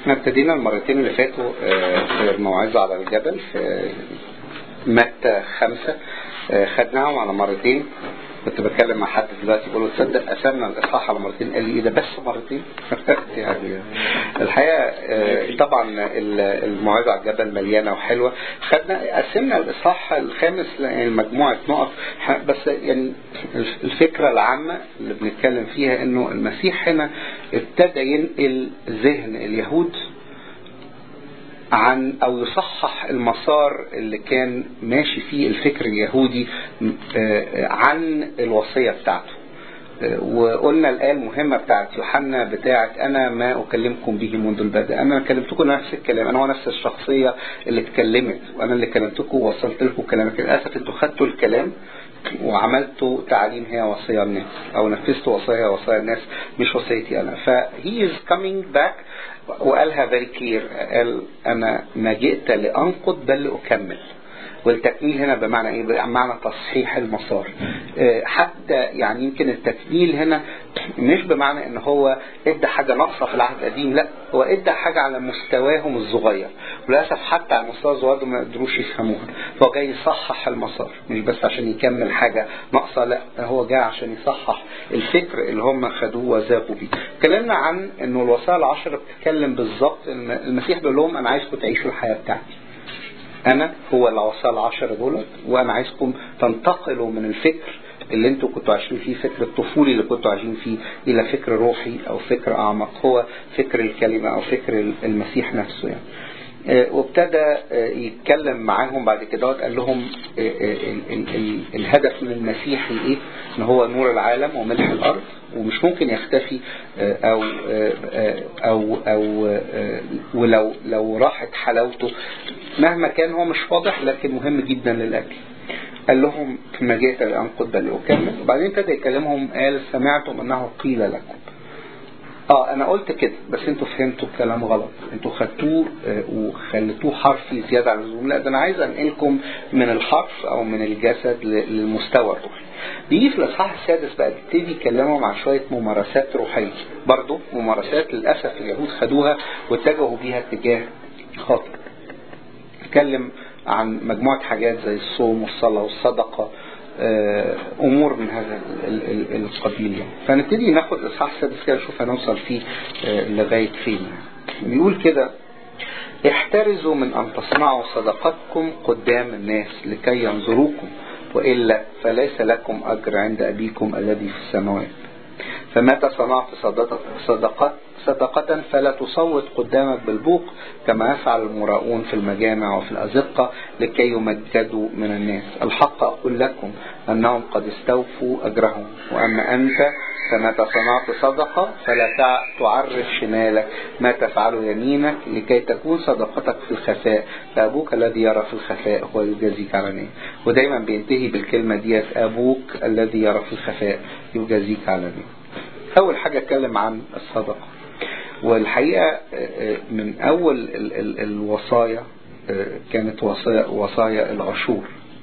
احنا ابتدينا المرتين اللي فاتوا آه، في الموعظة على الجبل في متى خمسة آه، خدناهم على مرتين كنت بتكلم مع حد دلوقتي بقول له تصدق قسمنا الاصحاح على مرتين قال لي ايه ده بس مرتين يعني الحقيقه آه، طبعا ال- الموعظه على الجبل مليانه وحلوه خدنا قسمنا الاصحاح الخامس لمجموعه نقط ح- بس يعني الفكره العامه اللي بنتكلم فيها انه المسيح هنا ابتدى ينقل ذهن اليهود عن او يصحح المسار اللي كان ماشي فيه الفكر اليهودي آه، عن الوصيه بتاعته آه، وقلنا الآية المهمة بتاعت يوحنا بتاعت أنا ما أكلمكم به منذ البدء أنا كلمتكم نفس الكلام أنا هو نفس الشخصية اللي اتكلمت وأنا اللي كلمتكم ووصلت لكم كلامك للأسف أنتوا خدتوا الكلام وعملتوا تعليم هي وصية الناس أو نفذتوا وصية وصية الناس مش وصيتي أنا فهي is coming back وقالها very clear قال أنا ما جئت لأنقض بل لأكمل والتكميل هنا بمعنى ايه بمعنى تصحيح المسار آه، حتى يعني يمكن التكميل هنا مش بمعنى ان هو ادى حاجة ناقصة في العهد القديم لا هو ادى حاجة على مستواهم الصغير وللاسف حتى على المستوى الصغير ده ما قدروش يفهموها فهو جاي يصحح المسار مش بس عشان يكمل حاجة ناقصة لا هو جاي عشان يصحح الفكر اللي هم خدوه وذاقوا بيه اتكلمنا عن انه الوصايا العشرة بتتكلم بالظبط إن المسيح بيقول لهم انا عايزكم تعيشوا الحياة بتاعتي انا هو العصا العشرة دولت وانا عايزكم تنتقلوا من الفكر اللي انتوا كنتوا عايشين فيه فكر الطفولي اللي كنتوا عايشين فيه الى فكر روحي او فكر اعمق هو فكر الكلمة او فكر المسيح نفسه يعني آه، وابتدى آه، يتكلم معاهم بعد كده قال لهم آه، آه، ال- ال- ال- الهدف من المسيحي ايه ان هو نور العالم وملح الارض ومش ممكن يختفي آه، او آه، آه، او او آه، ولو لو راحت حلاوته مهما كان هو مش واضح لكن مهم جدا للاكل قال لهم ما جئت لانقض بل اكمل وبعدين ابتدى يكلمهم قال سمعتم انه قيل لكم اه انا قلت كده بس انتوا فهمتوا الكلام غلط انتوا خدتوه آه، وخليتوه حرفي زياده عن اللزوم لا ده انا عايز انقلكم من الحرف او من الجسد ل- للمستوى الروحي يجي في الاصحاح السادس بقى يبتدي يكلمهم عن شويه ممارسات روحيه برضه ممارسات للاسف اليهود خدوها واتجهوا بيها اتجاه خاطئ اتكلم عن مجموعة حاجات زي الصوم والصلاة والصدقة آه، أمور من هذا ال- ال- القبيل يعني. فنبتدي ناخد الإصحاح السادس كده نشوف هنوصل فيه آه، لغاية فين يعني. بيقول كده احترزوا من أن تصنعوا صدقاتكم قدام الناس لكي ينظروكم وإلا فليس لكم أجر عند أبيكم الذي في السماوات فمتى صنعت صدقة صدقات صدقة فلا تصوت قدامك بالبوق كما يفعل المراؤون في المجامع وفي الأزقة لكي يمجدوا من الناس الحق أقول لكم أنهم قد استوفوا أجرهم وأما أنت فمتى صنعت صدقة فلا تع- تعرف شمالك ما تفعل يمينك لكي تكون صدقتك في الخفاء فأبوك الذي يرى في الخفاء هو يجازيك علانية ودايما بينتهي بالكلمة ديت أبوك الذي يرى في الخفاء يجازيك علانية أول حاجة اتكلم عن الصدقة والحقيقة آه، آه، من أول ال- ال- الوصايا آه، كانت وصايا, وصايا العشور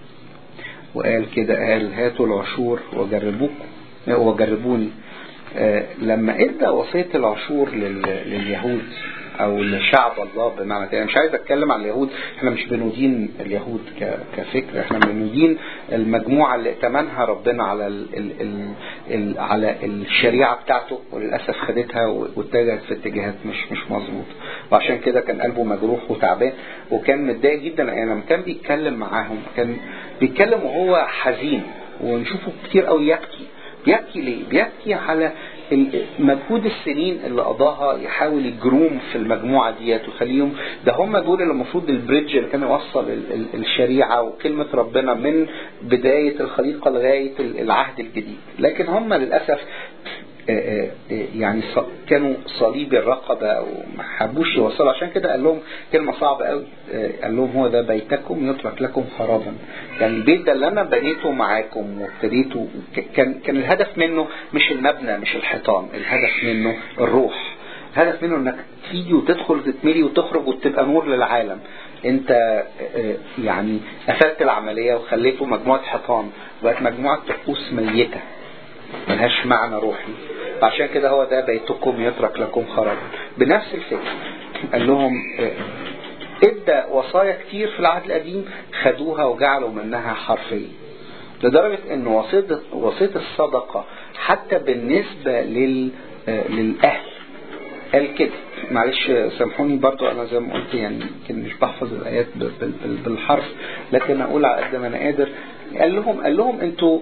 وقال كده قال هاتوا العشور وجربوكم آه، وجربوني آه، لما ادى وصية العشور لل- لليهود او لشعب الله بمعنى كده مش عايز اتكلم عن اليهود احنا مش بندين اليهود ك- كفكر احنا بندين المجموعه اللي ائتمنها ربنا على ال ال ال ال على الشريعه بتاعته وللاسف خدتها واتجهت في اتجاهات مش مش مظبوط وعشان كده كان قلبه مجروح وتعبان وكان متضايق جدا يعني لما كان بيتكلم معاهم كان بيتكلم وهو حزين ونشوفه كتير قوي يبكي بيبكي ليه؟ بيبكي على ال- مجهود السنين اللي قضاها يحاول يجروم في المجموعه ديت ويخليهم ده هم دول اللي المفروض البريدج اللي كان يوصل ال- ال- الشريعه وكلمه ربنا من بدايه الخليقه لغايه ال- العهد الجديد لكن هم للاسف آه، آه، آه، يعني ص- كانوا صليب الرقبة وما حبوش يوصلوا عشان كده قال لهم كلمة صعبة قوي آه، قال لهم هو ده بيتكم يترك لكم خرابا يعني البيت ده اللي انا بنيته معاكم وابتديته ك- كان كان الهدف منه مش المبنى مش الحيطان الهدف منه الروح الهدف منه انك تيجي وتدخل تتملي وتخرج وتبقى نور للعالم انت آه، يعني قفلت العملية وخليته مجموعة حيطان وبقت مجموعة طقوس ميتة ملهاش معنى روحي عشان كده هو ده بيتكم يترك لكم خرابا بنفس الفكرة قال لهم ادى وصايا كتير في العهد القديم خدوها وجعلوا منها حرفية لدرجة ان وصية وصية الصدقة حتى بالنسبة لل للأهل قال كده معلش سامحوني برضو انا زي ما قلت يعني يمكن مش بحفظ الايات بالحرف لكن اقول على قد ما انا قادر قال لهم قال لهم انتوا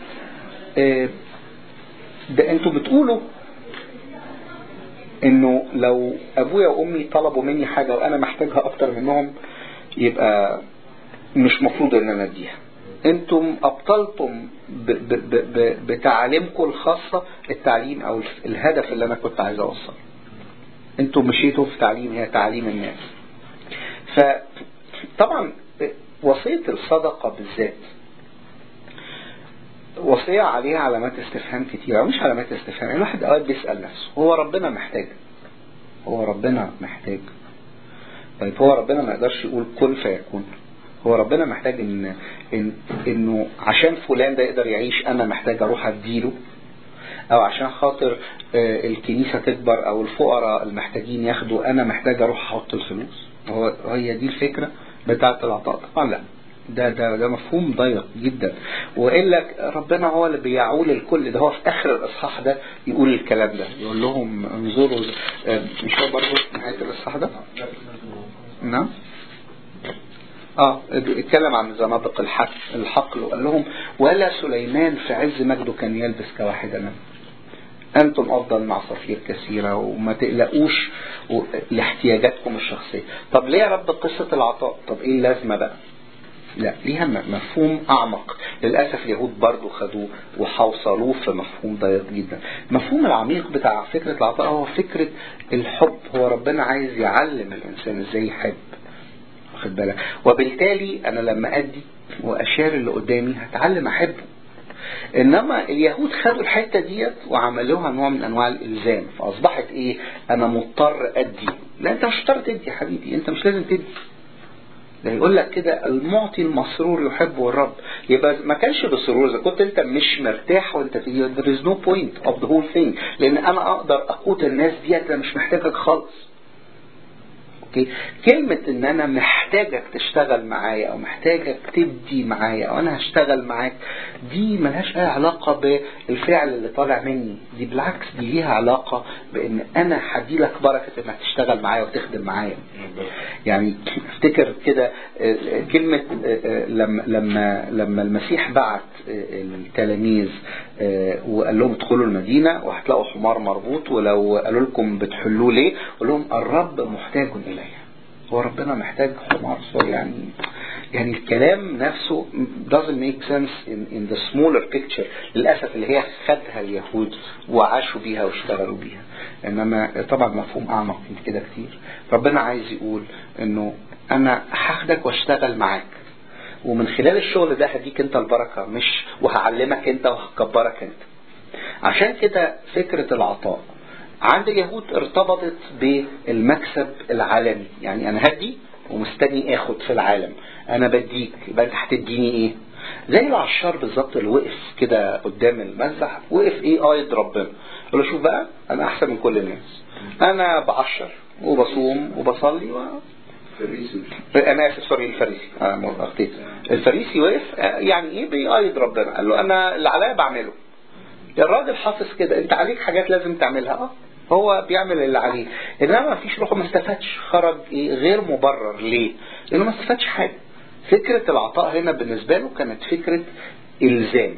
ده انتوا بتقولوا انه لو ابويا وامي طلبوا مني حاجة وانا محتاجها اكتر منهم يبقى مش مفروض ان انا اديها انتم ابطلتم ب ب ب بتعاليمكم الخاصة التعليم او الهدف اللي انا كنت عايز اوصله انتم مشيتوا في تعليم هي تعليم الناس فطبعا وصية الصدقة بالذات وصية عليها علامات استفهام كتيرة مش علامات استفهام يعني الواحد اوقات بيسأل نفسه هو ربنا محتاج هو ربنا محتاج طيب هو ربنا ما يقدرش يقول كن فيكون هو ربنا محتاج ان, إن انه عشان فلان ده يقدر يعيش انا محتاج اروح اديله او عشان خاطر الكنيسة تكبر او الفقراء المحتاجين ياخدوا انا محتاج اروح احط الفلوس هو هي دي الفكرة بتاعة العطاء طبعا لا ده ده ده مفهوم ضيق جدا والا ربنا هو اللي بيعول الكل ده هو في اخر الاصحاح ده يقول الكلام ده يقول لهم انظروا مش هو برضه نهايه الاصحاح ده نعم اه اتكلم عن زنادق الحق الحقل وقال لهم ولا سليمان في عز مجده كان يلبس كواحد امام انتم افضل مع صفير كثيرة وما تقلقوش لاحتياجاتكم الشخصية طب ليه يا رب قصة العطاء طب ايه اللازمة بقى لا ليها مفهوم اعمق للاسف اليهود برضو خدوه وحوصلوه في مفهوم ضيق جدا المفهوم العميق بتاع فكرة العطاء هو فكرة الحب هو ربنا عايز يعلم الانسان ازاي يحب واخد بالك وبالتالي انا لما ادي واشار اللي قدامي هتعلم احبه انما اليهود خدوا الحته ديت وعملوها نوع من انواع الالزام فاصبحت ايه انا مضطر ادي لا انت مش مضطر تدي يا حبيبي انت مش لازم تدي ده يقول لك كده المعطي المسرور يحبه الرب يبقى ما كانش بسرور اذا كنت انت مش مرتاح وانت في there is no point of the whole thing لان انا اقدر اقود الناس ديت انا مش محتاجك خالص اوكي كلمة ان انا محتاجك تشتغل معايا او محتاجك تدي معايا او انا هشتغل معاك دي ملهاش اي علاقة بالفعل اللي طالع مني دي بالعكس دي ليها علاقة بان انا هدي لك بركة انك تشتغل معايا وتخدم معايا يعني افتكر كده كلمة لما لما لما المسيح بعت التلاميذ وقال لهم ادخلوا المدينة وهتلاقوا حمار مربوط ولو قالوا لكم بتحلوه ليه قال لهم الرب محتاج إليه هو ربنا محتاج حمار سوري يعني يعني الكلام نفسه doesn't make sense in, in the smaller picture للأسف اللي هي خدها اليهود وعاشوا بيها واشتغلوا بيها إنما طبعا مفهوم أعمق من كده كتير ربنا عايز يقول إنه أنا هاخدك واشتغل معاك ومن خلال الشغل ده هديك انت البركة مش وهعلمك انت وهكبرك انت عشان كده فكرة العطاء عند اليهود ارتبطت بالمكسب العالمي يعني انا هدي ومستني اخد في العالم انا بديك يبقى انت هتديني ايه زي العشار بالظبط اللي وقف كده قدام المذبح وقف ايه قايد ربنا قال له شوف بقى انا احسن من كل الناس انا بعشر وبصوم وبصلي و... فريسي انا اسف سوري الفريسي انا اخطيت الفريسي وقف يعني ايه بيقايد ربنا قال له انا اللي عليا بعمله الراجل حافظ كده انت عليك حاجات لازم تعملها اه هو بيعمل اللي عليه انما ما فيش روحه ما استفادش خرج ايه غير مبرر ليه لانه ما استفادش حاجه فكره العطاء هنا بالنسبه له كانت فكره الزام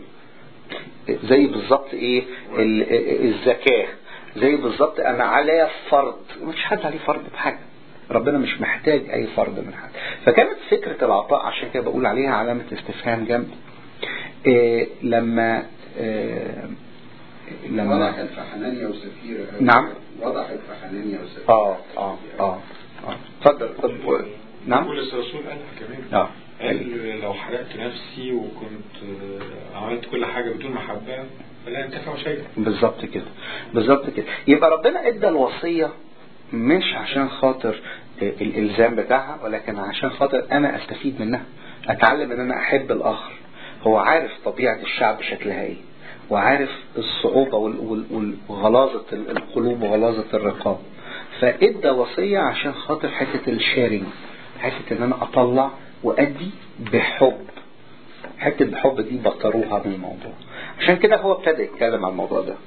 زي بالظبط ايه الزكاه زي بالظبط انا عليا فرض مش حد عليه فرض بحاجه ربنا مش محتاج اي فرض من حد فكانت فكرة العطاء عشان كده بقول عليها علامة استفهام جنب إيه لما إيه لما وضحت في حنانيا وسفيرة نعم. وضحت في حنانيا وسفيرة اه اه اه اه اتفضل طب نعم بولس الرسول قالها كمان اه قال لو حرقت نفسي وكنت آه، عملت كل حاجة بدون محبة فلا ينتفع شيئا بالظبط كده بالظبط كده يبقى ربنا ادى الوصية مش عشان خاطر الالزام بتاعها ولكن عشان خاطر انا استفيد منها اتعلم ان انا احب الاخر هو عارف طبيعة الشعب شكلها ايه وعارف الصعوبة وال- وال- وغلاظة القلوب وغلاظة الرقاب فادى وصية عشان خاطر حتة الشيرنج حتة ان انا اطلع وادي بحب حتة بحب دي بطروها من الموضوع عشان كده هو ابتدى يتكلم عن الموضوع ده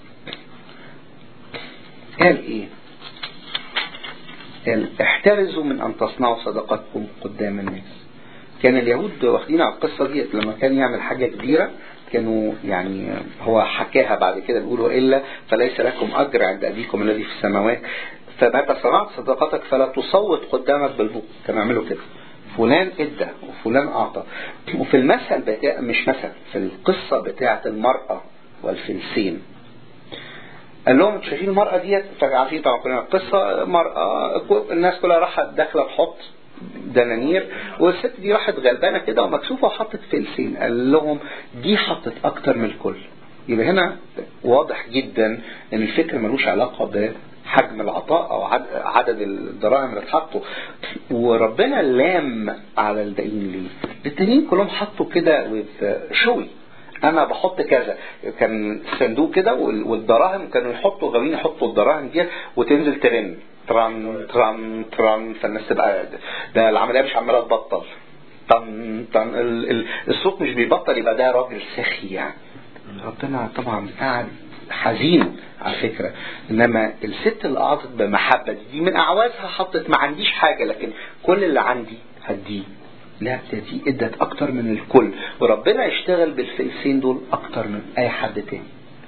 قال ايه قال احترزوا من ان تصنعوا صدقاتكم قدام الناس كان اليهود واخدين على القصة دي لما كان يعمل حاجة كبيرة كانوا يعني هو حكاها بعد كده بيقولوا إلا فليس لكم أجر عند أبيكم الذي في السماوات فمتى صنعت صدقاتك فلا تصوت قدامك بالبوق كانوا يعملوا كده فلان ادى وفلان اعطى وفي المثل بتاع مش مثل في القصة بتاعة المرأة والفلسين قال لهم انتوا شايفين المرأة ديت عارفين طبعا كلنا القصة مرأة الناس كلها راحت داخلة تحط دنانير والست دي راحت غلبانة كده ومكسوفة وحطت فلسين قال لهم دي حطت أكتر من الكل يبقى هنا واضح جدا ان الفكر ملوش علاقة بحجم العطاء او عدد الدراهم اللي اتحطوا وربنا لام على الباقيين ليه التانيين كلهم حطوا كده شوي انا بحط كذا كان صندوق كده والدراهم كانوا يحطوا غاويين يحطوا الدراهم دي وتنزل ترن تران تران تران فالناس تبقى ده العمليه مش عماله تبطل طن طن الصوت مش بيبطل يبقى ده راجل سخي يعني ربنا طبعا قاعد حزين على فكرة انما الست اللي اعطت بمحبة دي من اعوازها حطت ما عنديش حاجة لكن كل اللي عندي هديه لا دي ادت اكتر من الكل وربنا يشتغل بالفلسين دول اكتر من اي حد تاني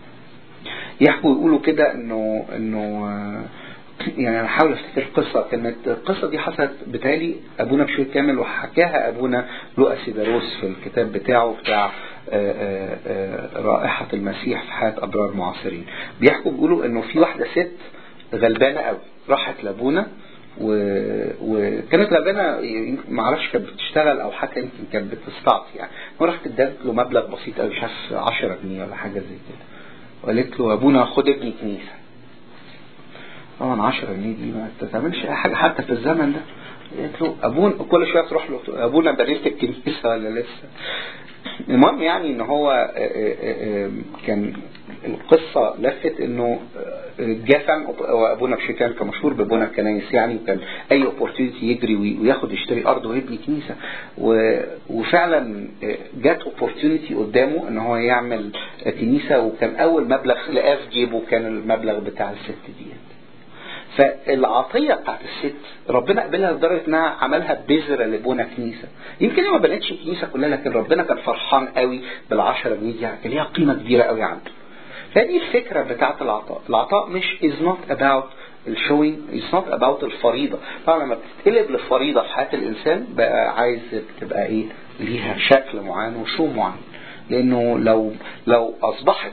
يحكوا يقولوا كده انه انه يعني انا حاول افتكر قصة كانت القصة دي حصلت بتالي ابونا بشوي كامل وحكاها ابونا لؤى سيداروس في الكتاب بتاعه بتاع آآ آآ رائحة المسيح في حياة ابرار معاصرين بيحكوا بيقولوا انه في واحدة ست غلبانة قوي راحت لابونا و... وكانت غلبانة ما اعرفش كانت بتشتغل او حتى يمكن كانت بتستعطي يعني وراحت ادت له مبلغ بسيط قوي مش عارف 10 جنيه ولا حاجة زي كده وقالت له ابونا خد ابني كنيسة طبعا 10 جنيه دي ما تعملش اي حاجه حتى في الزمن ده قلت له ابونا كل شويه تروح له ابونا بريت الكنيسه ولا لسه المهم يعني ان هو كان القصة لفت انه جافن وابونا بشي كان كمشهور ببنى الكنايس يعني وكان اي اوبورتيونيتي يجري وياخد يشتري ارض ويبني كنيسة وفعلا جات اوبورتيونيتي قدامه ان هو يعمل كنيسة وكان اول مبلغ لقاه في جيبه كان المبلغ بتاع الست ديت فالعطية بتاعت الست ربنا قبلها لدرجة انها عملها بذرة لبنى كنيسة يمكن هي ما بنتش الكنيسة كلها لكن ربنا كان فرحان قوي بالعشرة جنيه دي كان ليها قيمة كبيرة قوي عنده فدي الفكرة بتاعت العطاء العطاء مش is not about الشوينج is not about الفريضة طبعا لما بتتقلب للفريضة في حياة الإنسان بقى عايز تبقى إيه ليها شكل معين وشو معين لأنه لو لو أصبحت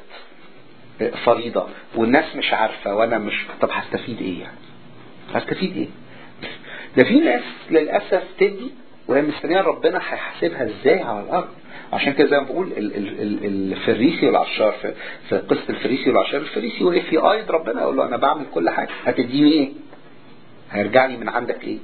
فريضة والناس مش عارفة وانا مش طب هستفيد ايه يعني هستفيد ايه ده في ناس للأسف تدي وهي مستنية ربنا هيحاسبها ازاي على الارض عشان كده زي ما بقول ال ال ال الفريسي والعشار في, في قصة الفريسي والعشار الفريسي وقف يقايد ربنا يقول له انا بعمل كل حاجة هتديني ايه هيرجع لي من عندك ايه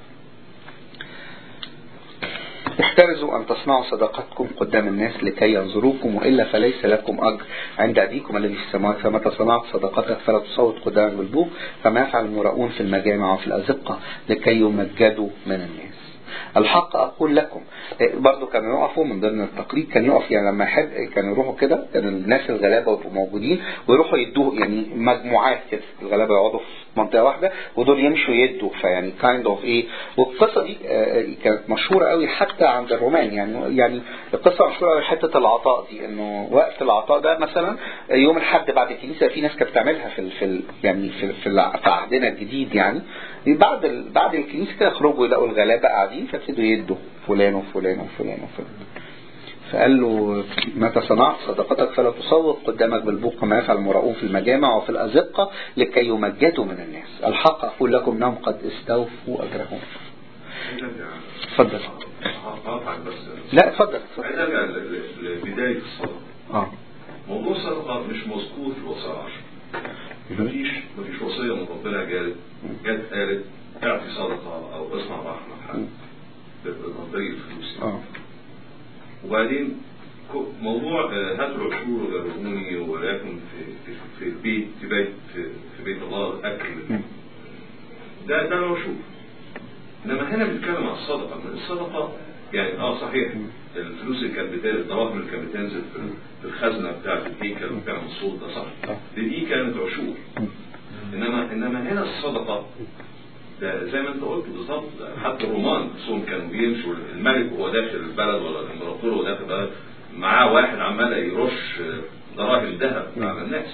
احترزوا أن تصنعوا صدقاتكم قدام الناس لكي ينظروكم وإلا فليس لكم أجر عند أبيكم الذي في السماوات فمتى صنعت صدقتك فلا تصوت قدامك بالبوق كما يفعل المراؤون في المجامع وفي الأزقة لكي يمجدوا من الناس الحق أقول لكم برضو كانوا يقفوا من ضمن التقليد كان يقف يعني لما يحب كانوا يروحوا كده كان الناس الغلابة يبقوا موجودين ويروحوا يدوه يعني مجموعات كده الغلابة يقعدوا في منطقة واحدة ودول يمشوا يدوا فيعني كايند اوف ايه والقصة دي كانت مشهورة قوي حتى عند الرومان يعني يعني القصة مشهورة قوي حتة العطاء دي انه وقت العطاء ده مثلا يوم الحد بعد الكنيسة في ناس كانت بتعملها في في يعني في في عهدنا الجديد يعني بعد ال... بعد الكنيسة كده يخرجوا يلاقوا الغلابة قاعدين فابتدوا يدوا فلان وفلان وفلان وفلان فقال له متى صنعت صدقتك فلا تصوت قدامك بالبوق كما يفعل المراؤون في المجامع وفي الأزقة لكي يمجدوا من الناس الحق أقول لكم أنهم قد استوفوا أجرهم اتفضل لا اتفضل عايز ارجع لبدايه الصلاه اه موضوع الصدقه مش مذكور في الوصايا العشر مفيش مفيش وصيه من ربنا جالت جت قالت اعطي صدقه او اصنع رحمه لحد بطريقه الفلوس اه وبعدين موضوع هاتوا العشور وجربوني ولكن في في في البيت في بيت في, في بيت الله اكل ده ده العشور انما هنا بنتكلم عن الصدقه من الصدقه يعني اه صحيح الفلوس اللي كانت بتنزل الدراهم اللي كانت بتنزل في في الخزنه بتاعت الهيكل وكان الصوت ده صح دي, دي كانت عشور انما انما هنا الصدقه ده زي ما انت قلت بالظبط حتى الرومان نفسهم كانوا بيمشوا الملك وهو داخل البلد ولا الامبراطور وهو داخل البلد معاه واحد عمال يرش دراهم ذهب على الناس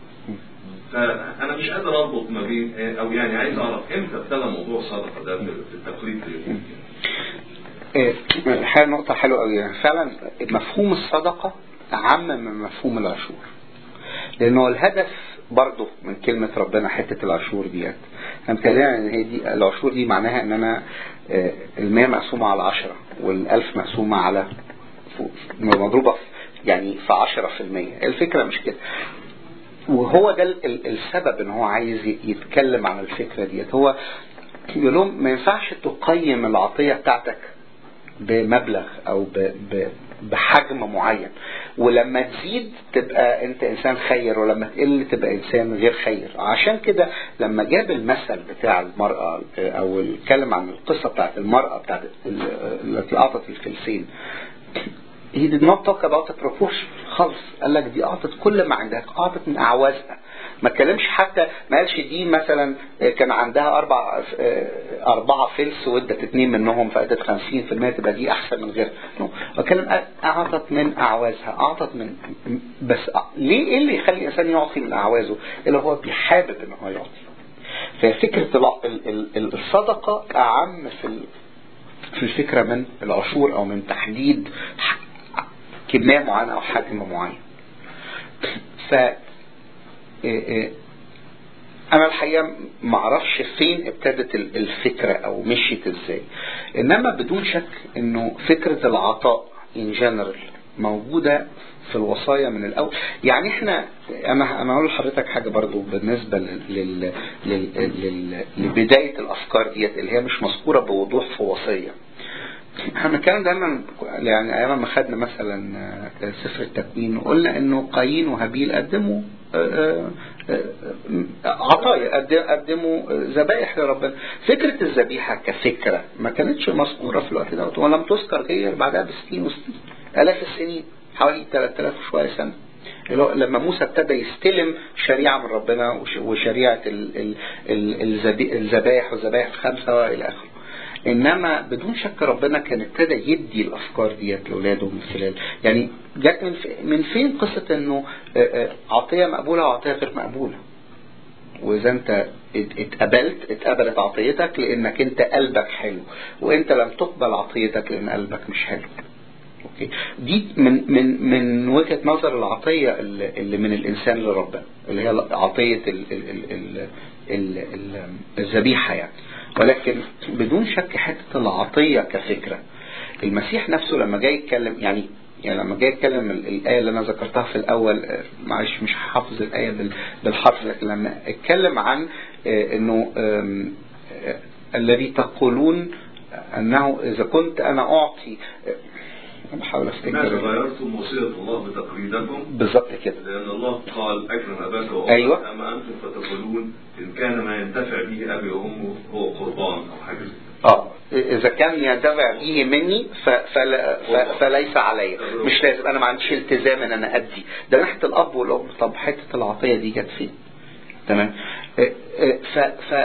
فانا مش قادر اربط ما بين او يعني عايز اعرف امتى ابتدى موضوع الصدقه ده في التقليد اليهودي إيه، الحقيقة نقطة حلوة قوي يعني فعلا مفهوم الصدقة أعم من مفهوم العشور لأنه الهدف برضه من كلمة ربنا حتة العشور ديت احنا بنتكلم ان هي دي العشور دي معناها ان انا آه، المية مقسومة على عشرة والألف مقسومة على مضروبة في- يعني في عشرة في المية الفكرة مش كده وهو ده ال- ال- السبب ان هو عايز ي- يتكلم عن الفكرة ديت هو يقول لهم ما ينفعش تقيم العطية بتاعتك بمبلغ او ب ب بحجم معين ولما تزيد تبقى انت انسان خير ولما تقل تبقى انسان غير خير عشان كده لما جاب المثل بتاع المرأة او اتكلم عن القصة بتاعت المرأة بتاعت ال- التي اعطت الفلسين he did not talk about the proportion خالص قال لك دي اعطت كل ما عندها اعطت من اعوازها ما اتكلمش حتى ما قالش دي مثلا كان عندها اربع اربعه فلس وادت اثنين منهم فادت 50% تبقى دي احسن من غيرها no. بتكلم اعطت من اعوازها اعطت من بس ليه ايه اللي يخلي الانسان يعطي من اعوازه اللي هو بيحابب ان هو يعطي ففكره الع- ال- ال- الصدقه اعم في ال- في الفكره من العشور او من تحديد ح- كميه معينه او حجم معين ف إيه إيه انا الحقيقه ما اعرفش فين ابتدت ال- الفكره او مشيت ازاي انما بدون شك انه فكره العطاء ان جنرال موجوده في الوصايا من الاول يعني احنا انا انا هقول لحضرتك حاجه برضو بالنسبه لل... لل... لل... لل... لبدايه الافكار ديت اللي هي مش مذكوره بوضوح في وصيه احنا بنتكلم دايما يعني ايام ما خدنا مثلا آه، سفر التكوين وقلنا انه قايين وهابيل قدموا آه، آه، آه، عطايا قد- قدموا ذبائح لربنا فكرة الذبيحة كفكرة ما كانتش مذكورة في الوقت دوت ولم تذكر غير بعدها بسنين وسنين آلاف السنين حوالي 3000 وشوية سنة اللي هو لما موسى ابتدى يستلم شريعة من ربنا وش- وشريعة ال- ال- ال- الذبي- الذبائح والذبائح الخمسة وإلى آخره انما بدون شك ربنا كان ابتدى يدي الافكار ديت لاولاده من خلال يعني جت من في- من فين قصه انه آه، آه، عطيه مقبوله وعطيه غير مقبوله واذا انت ات- اتقبلت اتقبلت عطيتك لانك انت قلبك حلو وانت لم تقبل عطيتك لان قلبك مش حلو اوكي دي من من من وجهه نظر العطيه اللي اللي من الانسان لربنا اللي هي عطيه ال- ال- ال- ال- ال- ال- الذبيحه يعني ولكن بدون شك حته العطيه كفكره المسيح نفسه لما جاي يتكلم يعني يعني لما جاي يتكلم ال- الآية اللي أنا ذكرتها في الأول آه، معلش مش حافظ الآية بال- بالحرف لكن لما اتكلم عن آه، إنه آم، آه، الذي تقولون أنه إذا كنت أنا أعطي آه، أنا بحاول ماذا أفتكر غيرتم وصية الله بتقليدكم بالظبط كده لأن الله قال أكرم أباك وأمك أيوة. أما أنتم فتقولون إن كان ما ينتفع به أبي وأمه هو قربان أو حاجة زي كده. اه اذا كان ينتفع به مني ف... فلا... ف... فليس علي مش لازم انا ما عنديش التزام ان انا ادي ده ناحيه الاب والام طب حته العطيه دي جت فين تمام آه، آه، ف...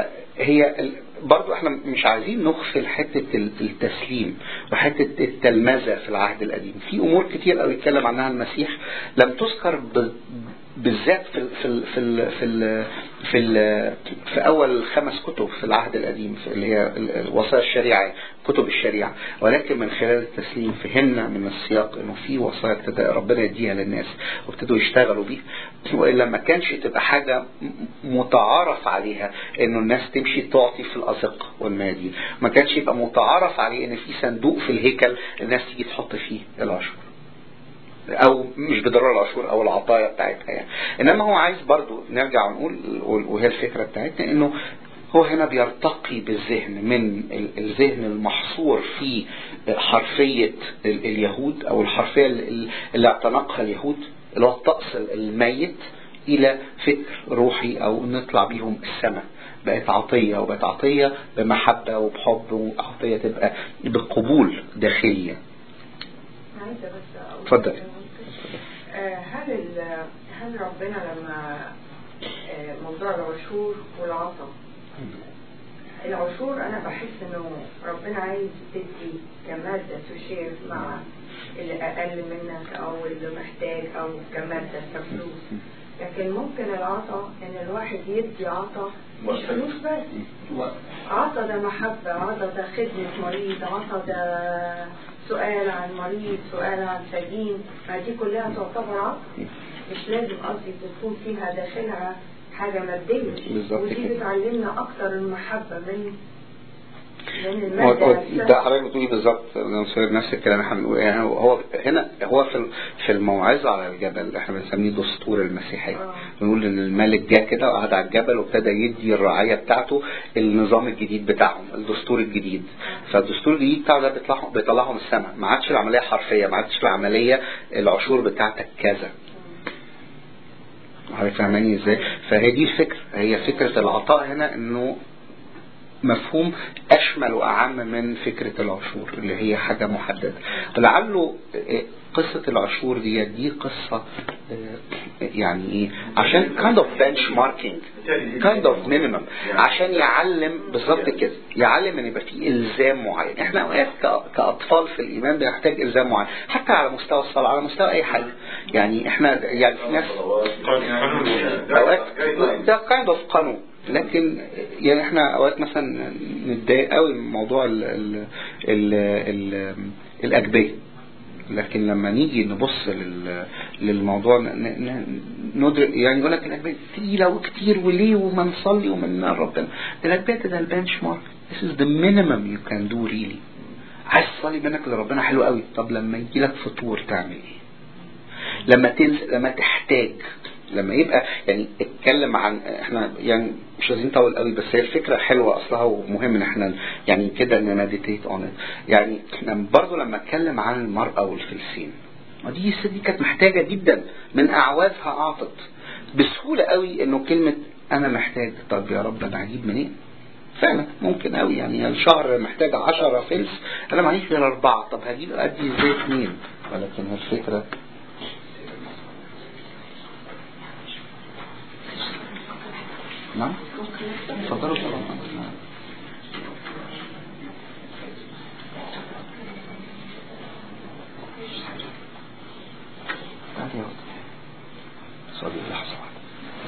فهي ال- برضو احنا مش عايزين نغفل حته ال- التسليم وحته التلمذه في العهد القديم في امور كتير قوي اتكلم عنها المسيح لم تذكر ب... بالذات في ال في ال في ال في ال في, ال في اول خمس كتب في العهد القديم في اللي هي ال- ال- وصايا الشريعه كتب الشريعه ولكن من خلال التسليم فهمنا من السياق انه في وصايا ابتدى ربنا يديها للناس وابتدوا يشتغلوا بيها والا ما كانش تبقى حاجه م- متعارف عليها انه الناس تمشي تعطي في الازقه والميادين ما كانش يبقى متعارف عليه ان في صندوق في الهيكل الناس تيجي تحط فيه العشور او مش بضروره العشور او العطايا بتاعتها يعني انما هو عايز برضو نرجع ونقول وهي الفكره بتاعتنا انه هو هنا بيرتقي بالذهن من ال- الذهن المحصور في حرفيه ال- اليهود او الحرفيه ال- اللي اعتنقها اليهود اللي هو الطقس الميت الى فكر روحي او نطلع بيهم السماء بقت عطية وبقت عطية بمحبة وبحب وعطية تبقى بقبول داخلية عايزة بس أقول اتفضل. آه، هل ال- هل ربنا لما آه، موضوع العشور والعطا العشور انا بحس انه ربنا عايز تدي كمادة تشير مع اللي اقل منك او اللي محتاج او كمادة كفلوس لكن ممكن العطا ان الواحد يدي عطا مش فلوس بس عطا ده محبة عطا ده خدمة مريض عطا ده سؤال عن مريض سؤال عن سجين ما دي كلها تعتبر عطا مش لازم قصدي تكون فيها داخلها حاجة مادية بالظبط ودي كده. بتعلمنا أكتر المحبة من من هو- المادة هو نفسها. ده حضرتك بتقولي بالظبط نصير نفس الكلام احنا بنقول يعني هو هنا هو في ال- في الموعظه على الجبل احنا بنسميه دستور المسيحيه آه. بنقول ان الملك جه كده وقعد على الجبل وابتدى يدي الرعايه بتاعته النظام الجديد بتاعهم الدستور الجديد فالدستور الجديد بتاعه ده بيطلعهم بيطلعهم السماء ما عادش العمليه حرفيه ما عادش العمليه العشور بتاعتك كذا حضرتك فاهماني ازاي فهي دي الفكره هي فكره العطاء هنا انه مفهوم أشمل وأعم من فكرة العشور اللي هي حاجة محددة ولعله آه، قصة العشور دي دي قصة آه، يعني إيه عشان kind of benchmarking kind of minimum عشان يعلم بالظبط كده يعلم ان يبقى في الزام معين احنا اوقات ك- كاطفال في الايمان بنحتاج الزام معين حتى على مستوى الصلاه على مستوى اي حاجه يعني احنا يعني في ناس اوقات ده كايند اوف قانون لكن يعني احنا اوقات مثلا نتضايق قوي من موضوع ال ال ال ال الاجبيه لكن لما نيجي نبص لل للموضوع ن- ن- ندرك يعني يقول لك الاجبيه تقيله وكتير وليه وما نصلي وما ننال ربنا الاجبيه ده البنش مارك This is the minimum you can do really عايز تصلي منك لربنا حلو قوي طب لما يجي لك فطور تعمل ايه لما تنس لما تحتاج لما يبقى يعني اتكلم عن احنا يعني مش عايزين نطول قوي بس هي الفكره حلوه اصلها ومهم ان احنا يعني كده نمديتيت اون يعني لما- برضه لما اتكلم عن المراه والفلسين ودي الست دي كانت محتاجه جدا من اعوازها اعطت بسهوله قوي انه كلمه انا محتاج طب يا رب انا هجيب منين؟ فعلا ممكن قوي يعني الشهر محتاج 10 فلس انا معيش غير اربعه طب هجيب ادي ازاي اثنين ولكن الفكره نعم اتفضلوا طبعا تعالي يا ولد. صلي لحظة واحدة.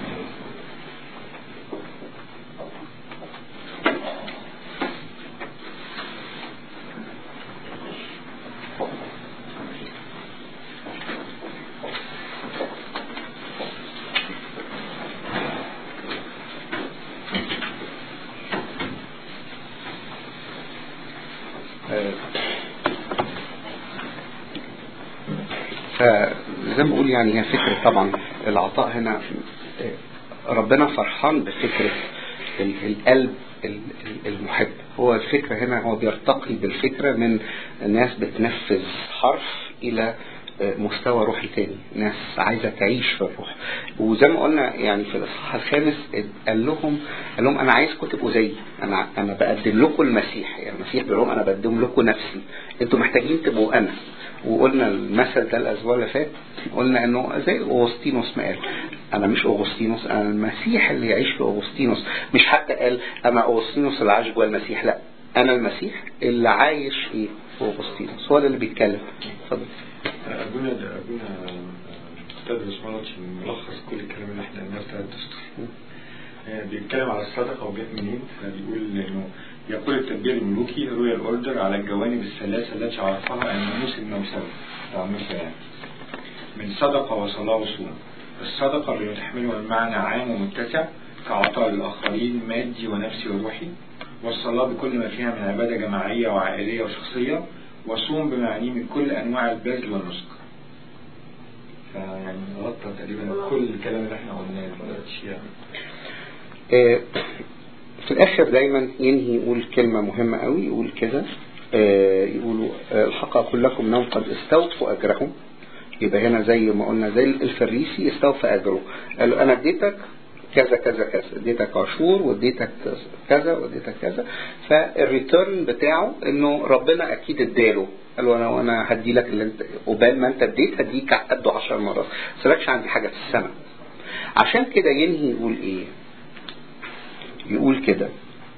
فزي ما بقول يعني هي فكرة طبعا العطاء هنا آه، ربنا فرحان بفكرة ال- القلب ال- ال- المحب هو الفكرة هنا هو بيرتقي بالفكرة من ناس بتنفذ حرف إلى آه، مستوى روحي تاني ناس عايزة تعيش في الروح وزي ما قلنا يعني في الإصحاح الخامس قال لهم قال لهم أنا عايزكم تبقوا زيي أنا أنا بقدم لكم المسيح يعني المسيح بيقول لهم أنا بقدم لكم نفسي أنتوا محتاجين تبقوا أنا وقلنا المثل ده الاسبوع اللي فات قلنا انه زي اغسطينوس ما قال انا مش اغسطينوس انا المسيح اللي يعيش في اغسطينوس مش حتى قال انا اغسطينوس اللي عايش جوه المسيح لا انا المسيح اللي عايش في في اغسطينوس هو ده اللي بيتكلم اتفضل أبونا ده أبونا تدرس مراتي ملخص كل الكلام اللي احنا قلناه بتاع الدستور آه، بيتكلم على الصدقة وجت منين فبيقول إنه يقول التدبير الملوكي رويال أوردر على الجوانب الثلاثة التي عرفها الناموس الموسوي بتاع موسى يعني من صدقة وصلاة وصوم الصدقة اللي تحملها المعنى عام ومتسع كعطاء للآخرين مادي ونفسي وروحي والصلاة بكل ما فيها من عبادة جماعية وعائلية وشخصية وصوم بمعنيه من كل أنواع البذل والنسك فيعني غطى تقريبا كل الكلام اللي احنا قلناه دلوقتي يعني آه، في الاخر دايما ينهي يقول كلمة مهمة قوي يقول كده آه، يقولوا آه، الحق اقول لكم انهم قد استوفوا اجرهم يبقى هنا زي ما قلنا زي الفريسي استوفى اجره قال له انا اديتك كذا كذا كذا اديتك عشور واديتك كذا واديتك كذا فالريتيرن بتاعه انه ربنا اكيد اداله قال له انا وانا هدي لك اللي انت قبال ما انت اديت هديك قده 10 مرات بس مالكش عندي حاجه في السنه عشان كده ينهي يقول ايه يقول كده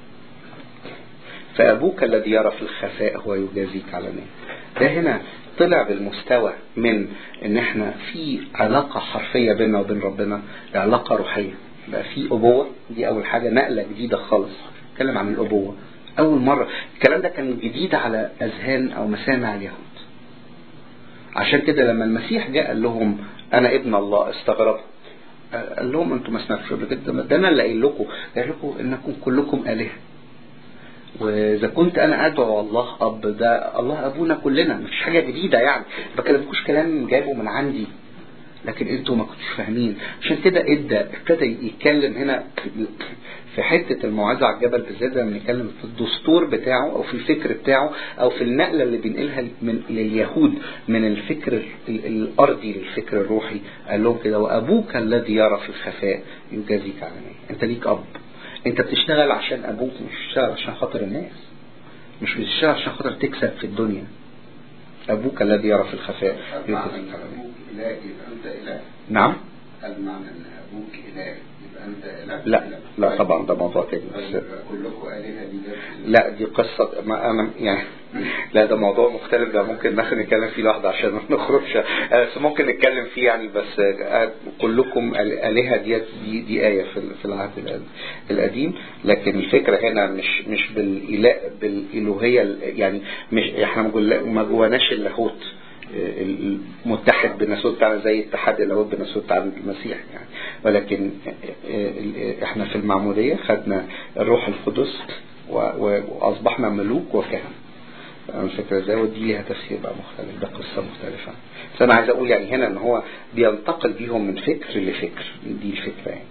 فأبوك الذي يرى في الخفاء هو يجازيك علنيا ده هنا طلع بالمستوى من ان احنا في علاقة حرفية بيننا وبين ربنا علاقة روحية بقى في أبوة دي أول حاجة نقلة جديدة خالص اتكلم عن الأبوة أول مرة الكلام ده كان جديد على أذهان أو مسامع اليهود عشان كده لما المسيح جاء قال لهم أنا ابن الله استغربوا قال لهم انتم ما سمعتوش قبل كده ده انا اللي قايل لكم قال لكم انكم كلكم الهه واذا كنت انا ادعو الله اب ده الله ابونا كلنا مفيش حاجه جديده يعني ما بكلمكوش كلام جايبه من عندي لكن انتوا ما كنتوش فاهمين عشان كده ادى ابتدى يتكلم هنا في حته الموعظه على الجبل بالذات لما بنتكلم في الدستور بتاعه او في الفكر بتاعه او في النقله اللي بينقلها من لليهود من الفكر ال- الارضي للفكر الروحي قال لهم كده وابوك الذي يرى في الخفاء يجازيك علنيا انت ليك اب انت بتشتغل عشان ابوك مش بتشتغل عشان خاطر الناس مش بتشتغل عشان خاطر تكسب في الدنيا ابوك الذي يرى في الخفاء هل معنى يجازيك ان علنيا ابوك اله يبقى انت اله؟ نعم هل معنى ان ابوك اله يبقى انت اله؟ لا لا طبعا ده موضوع تاني بس يبقى كلكم الهه دي جت لا دي قصة ما أنا يعني لا ده موضوع مختلف ده ممكن ناخد نتكلم فيه لوحده عشان ما نخرجش آه، بس ممكن نتكلم فيه يعني بس آه، كلكم الآلهة ديت دي دي آية في ال- في العهد القديم- القديم لكن الفكرة هنا مش مش بالإله بالإلوهية ال- يعني مش احنا ما جول- ما جواناش اللاهوت آه، المتحد بالناسوت بتاعنا زي اتحاد اللاهوت بالناسوت بتاع المسيح يعني ولكن آه، آه، احنا في المعمودية خدنا الروح القدس و- و- واصبحنا ملوك وكهنة فاهم الفكرة ازاي ودي ليها تفسير بقى مختلف ده قصة مختلفة بس انا عايز اقول يعني هنا ان هو بينتقل بيهم من فكر لفكر دي الفكرة يعني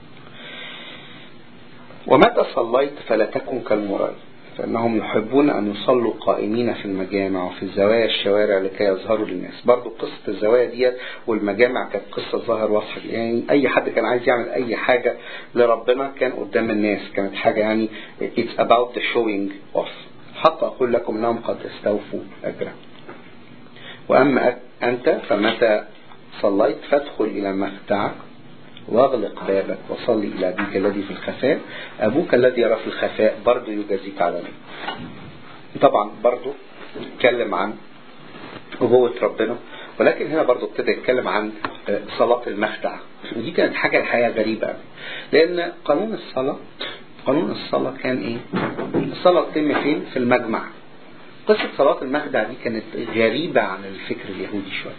ومتى صليت فلا تكن كالمراد فإنهم يحبون أن يصلوا قائمين في المجامع وفي الزوايا الشوارع لكي يظهروا للناس برضو قصة الزوايا ديت والمجامع كانت قصة ظاهر واضحة يعني أي حد كان عايز يعمل أي حاجة لربنا كان قدام الناس كانت حاجة يعني it's about the showing off حق أقول لكم أنهم قد استوفوا أجرا وأما أنت فمتى صليت فادخل إلى مخدعك واغلق بابك وصلي إلى أبيك الذي في الخفاء أبوك الذي يرى في الخفاء برضه يجازيك على طبعا برضه اتكلم عن أبوة ربنا ولكن هنا برضه ابتدى يتكلم عن صلاة المخدع ودي كانت حاجة الحقيقة غريبة أوي. لأن قانون الصلاة قانون الصلاة كان إيه؟ الصلاة تتم فين؟ في المجمع قصة صلاة المخدع دي كانت غريبة عن الفكر اليهودي شوية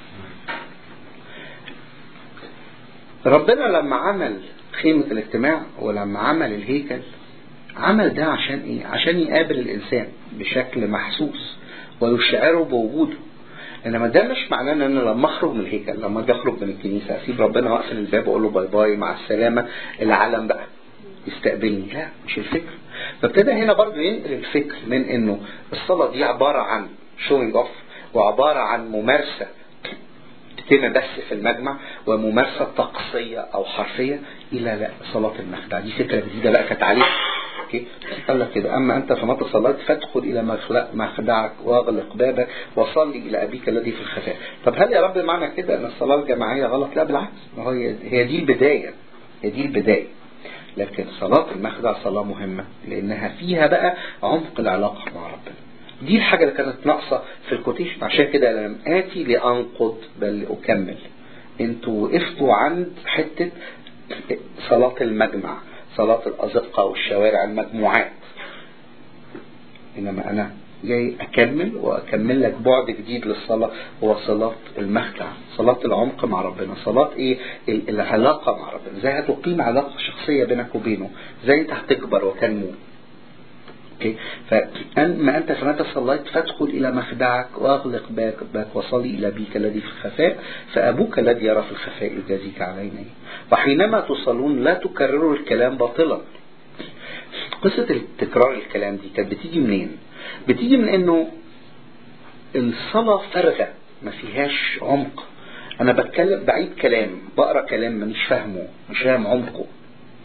ربنا لما عمل خيمة الاجتماع ولما عمل الهيكل عمل ده عشان ايه عشان يقابل الانسان بشكل محسوس ويشعره بوجوده انما ده مش معناه ان انا لما اخرج من الهيكل لما اجي اخرج من الكنيسه اسيب ربنا واقفل الباب واقول له باي باي مع السلامه العالم بقى يستقبلني لا مش الفكر فابتدى هنا برضو ينقل الفكر من انه الصلاه دي عباره عن شوينج اوف وعباره عن ممارسه تتم بس في المجمع وممارسة طقسية أو حرفية إلى لا صلاة المخدع دي فكرة جديدة بقى كانت عليها اوكي قال لك كده أما أنت فمتى صليت فادخل إلى مخلق- مخدعك واغلق بابك وصلي إلى أبيك الذي في الخفاء طب هل يا رب معنى كده أن الصلاة الجماعية غلط لا بالعكس ما هي هي دي البداية هي دي البداية لكن صلاة المخدع صلاة مهمة لأنها فيها بقى عمق العلاقة مع ربنا دي الحاجة اللي كانت ناقصة في الكوتيشن عشان كده لم آتي لأنقض بل أكمل انتوا وقفتوا عند حتة صلاة المجمع صلاة الأزقة والشوارع المجموعات إنما أنا جاي أكمل وأكمل لك بعد جديد للصلاة هو صلاة المخدع صلاة العمق مع ربنا صلاة إيه ال- العلاقة مع ربنا إزاي هتقيم علاقة شخصية بينك وبينه إزاي أنت هتكبر وتنمو اوكي فأما أنت فمتى صليت فادخل إلى مخدعك وأغلق بابك وصلي إلى أبيك الذي في الخفاء فأبوك الذي يرى في الخفاء يجازيك علينا وحينما تصلون لا تكرروا الكلام باطلا قصة التكرار الكلام دي كانت بتيجي منين؟ بتيجي من إنه الصلاة فارغة ما فيهاش عمق أنا بتكلم بعيد كلام بقرا كلام مانيش فاهمه مش فاهم عمقه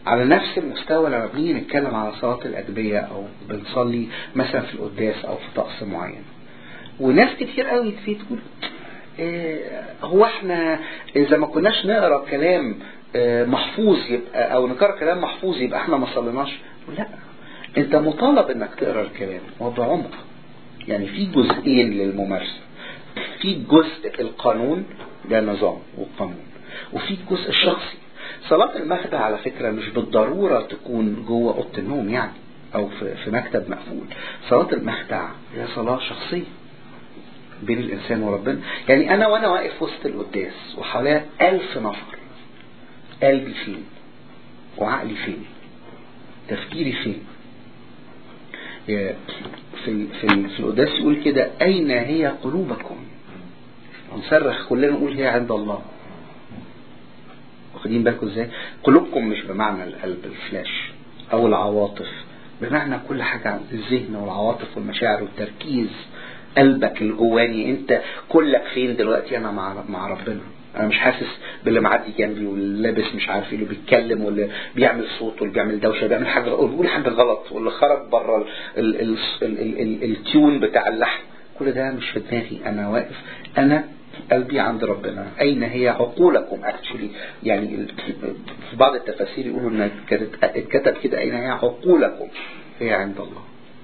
على نفس المستوى لما بنيجي نتكلم على صلاة الأدبية أو بنصلي مثلا في القداس أو في طقس معين وناس كتير قوي في تقول إيه هو احنا إذا ما كناش نقرا كلام آه، محفوظ يبقى أو نقرا كلام محفوظ يبقى احنا ما صليناش لا أنت مطالب إنك تقرا الكلام وبعمق يعني في جزئين للممارسة في جزء القانون ده النظام والقانون وفي الجزء الشخصي صلاة المخدع على فكرة مش بالضرورة تكون جوه أوضة النوم يعني أو في, في مكتب مقفول صلاة المخدع هي صلاة شخصية بين الإنسان وربنا يعني أنا وأنا واقف وسط القداس وحواليا ألف نفر قلبي فين وعقلي فين تفكيري فين في في في القداس يقول كده أين هي قلوبكم ونصرخ كلنا نقول هي عند الله واخدين بالكم ازاي قلوبكم مش بمعنى القلب الفلاش او العواطف بمعنى كل حاجة عن الذهن والعواطف والمشاعر والتركيز قلبك الجواني انت كلك فين دلوقتي انا مع مع ربنا انا مش حاسس باللي معدي جنبي واللي لابس مش عارف ايه اللي بيتكلم واللي بيعمل صوت واللي بيعمل دوشه بيعمل حاجه واللي بيقول حاجه غلط واللي خرج بره ال- ال- ال- ال- ال- التيون بتاع اللحن كل ده مش في دماغي انا واقف انا قلبي عند ربنا اين هي عقولكم اكشولي يعني ال- في بعض التفاسير يقولوا ان كانت اتكتب كده اين هي عقولكم هي عند الله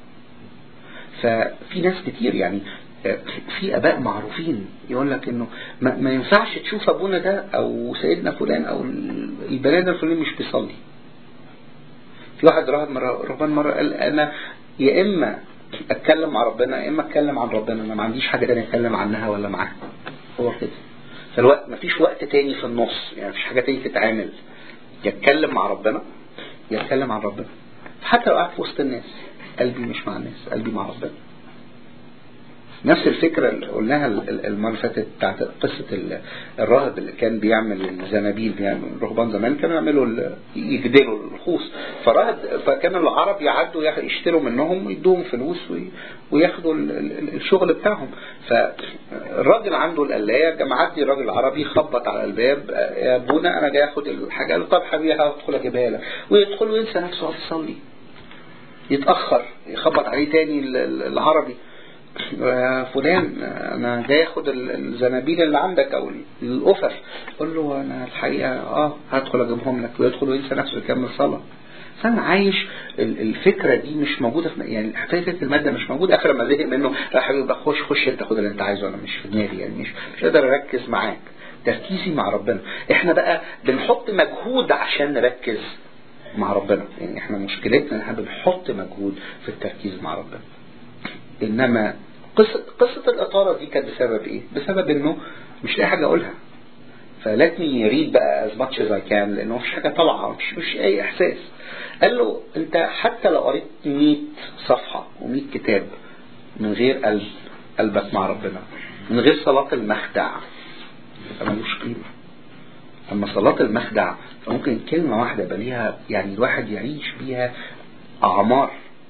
ففي ناس كتير يعني في اباء معروفين يقول لك انه ما, ما ينفعش تشوف ابونا ده او سيدنا فلان او البني الفلاني مش بيصلي في واحد راهب مرة رهبان مرة قال انا يا اما اتكلم مع ربنا يا اما اتكلم عن ربنا انا ما عنديش حاجة تانية اتكلم عنها ولا معاها هو كده فالوقت ما فيش وقت تاني في النص يعني مفيش حاجة تاني تتعامل يا اتكلم مع ربنا يا اتكلم عن ربنا حتى لو قاعد في وسط الناس قلبي مش مع الناس قلبي مع ربنا نفس الفكرة اللي قلناها المرة اللي فاتت بتاعت قصة الراهب اللي كان بيعمل الزنابيل بيعمل الرهبان زمان كانوا يعملوا يجدلوا الخوص فراهب فكان العرب يعدوا يشتروا منهم ويدوهم فلوس وياخدوا الشغل بتاعهم فالراجل عنده القلاية معدي راجل عربي يخبط على الباب يا ابونا انا جاي اخد الحاجة قال له طب حبيبي هدخل اجيبها لك ويدخل وينسى نفسه يصلي يتأخر يخبط عليه تاني العربي فلان انا جاي اخد الزنابيل اللي عندك او القفر قول له انا الحقيقة اه هدخل اجيبهم لك ويدخل وينسى نفسه يكمل صلاة فانا عايش الفكرة دي مش موجودة في يعني فكرة المادة مش موجودة اخر ما زهق منه لا حبيبي بقى خش خش انت خد اللي انت عايزه انا مش في دماغي يعني مش مش قادر اركز معاك تركيزي مع ربنا احنا بقى بنحط مجهود عشان نركز مع ربنا يعني احنا مشكلتنا ان احنا بنحط مجهود في التركيز مع ربنا انما قصة, قصة الإطارة دي كانت بسبب إيه؟ بسبب إنه مش لاقي حاجة أقولها فلاتني يريد بقى as much as I can لأنه مش حاجة طالعة مش, مش أي إحساس قال له أنت حتى لو قريت 100 صفحة و100 كتاب من غير قلب قلبك مع ربنا من غير صلاة المخدع يبقى ملوش قيمة أما صلاة المخدع فممكن كلمة واحدة يبقى ليها يعني الواحد يعيش بيها أعمار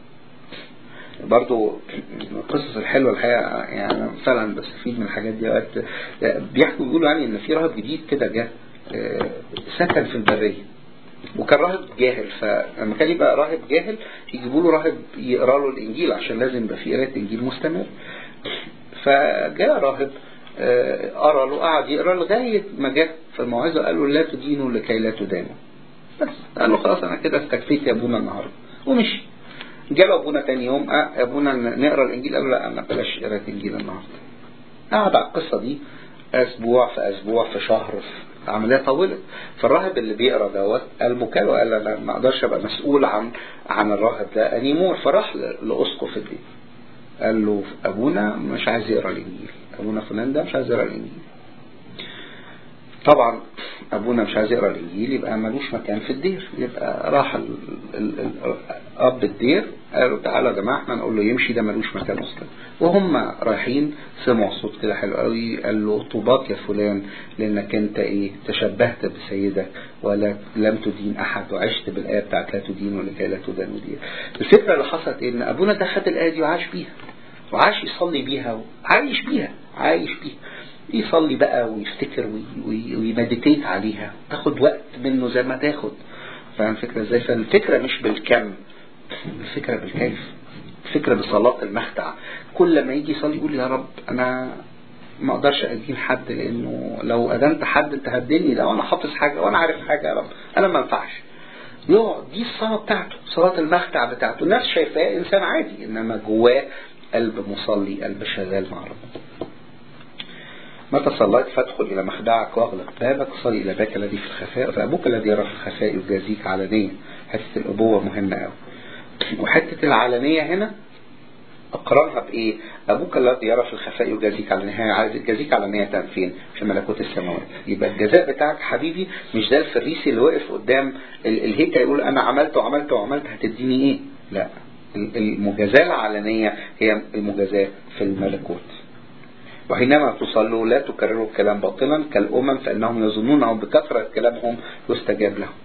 برضو القصص الحلوة الحقيقة يعني فعلا بستفيد من الحاجات دي وقت بيحكوا بيقولوا يعني ان في راهب جديد كده جه سكن في البرية وكان راهب جاهل فلما كان يبقى راهب جاهل يجيبوا له راهب يقرا له الانجيل عشان لازم يبقى في قراءة انجيل مستمر فجاء راهب قرا له قعد يقرا لغاية ما جه في الموعظة قال له لا تدينوا لكي لا تدانوا بس قال له خلاص انا كده استكفيت يا ابونا النهارده ومشي جاله ابونا تاني يوم اه ابونا نقرا الانجيل قال له لا انا بلاش قراءة انجيل النهارده قعد على القصة دي اسبوع في اسبوع في شهر في عملية طولت فالراهب اللي بيقرا دوت قال مكالو قال انا ما اقدرش ابقى مسؤول عن عن الراهب ده انيمور فراح لاسقف الدين قال له ابونا مش عايز يقرا الانجيل ابونا فلان ده مش عايز يقرا الانجيل طبعا ابونا مش عايز يقرا الانجيل يبقى ملوش مكان في الدير يبقى راح ال ال ال اب الدير قالوا تعالوا يا جماعه احنا نقول له يمشي ده ملوش مكان اصلا وهم رايحين سمعوا صوت كده حلو قوي قال له طوباك يا فلان لانك انت ايه تشبهت بسيدك ولا لم تدين احد وعشت بالايه بتاعت لا تدين ولكي لا تدان ودين الفكره اللي حصلت ايه ان ابونا ده خد الايه دي وعاش بيها وعاش يصلي بيها وعايش بيها عايش بيها يصلي بقى ويفتكر ويمديتيت عليها تاخد وقت منه زي ما تاخد فاهم الفكرة ازاي فالفكرة مش بالكم الفكرة بالكيف الفكرة بصلاة المخدع كل ما يجي يصلي يقول يا رب انا ما اقدرش ادين حد لانه لو ادنت حد انت هتديني ده وانا حافظ حاجة وانا عارف حاجة يا رب انا ما ينفعش يقعد دي الصلاة بتاعته صلاة المخدع بتاعته الناس شايفاه انسان عادي انما جواه قلب مصلي قلب شغال مع ربنا متى صليت فادخل إلى مخدعك واغلق بابك صلي إلى باك الذي في الخفاء فأبوك الذي يرى في الخفاء يجازيك علانية حتة الأبوة مهمة أوي وحتة العلانية هنا أقرنها بإيه؟ أبوك الذي يرى في الخفاء يجازيك علانية عايز يجازيك علانية فين؟ في ملكوت السماوات يبقى الجزاء بتاعك حبيبي مش ده الفريسي اللي واقف قدام ال- الهيكل يقول أنا عملت وعملت وعملت هتديني إيه؟ لا المجازاة العلنية هي المجازاة في الملكوت وحينما تصلوا لا تكرروا الكلام باطلا كالأمم فإنهم يظنون أو بكثرة كلامهم يستجاب لهم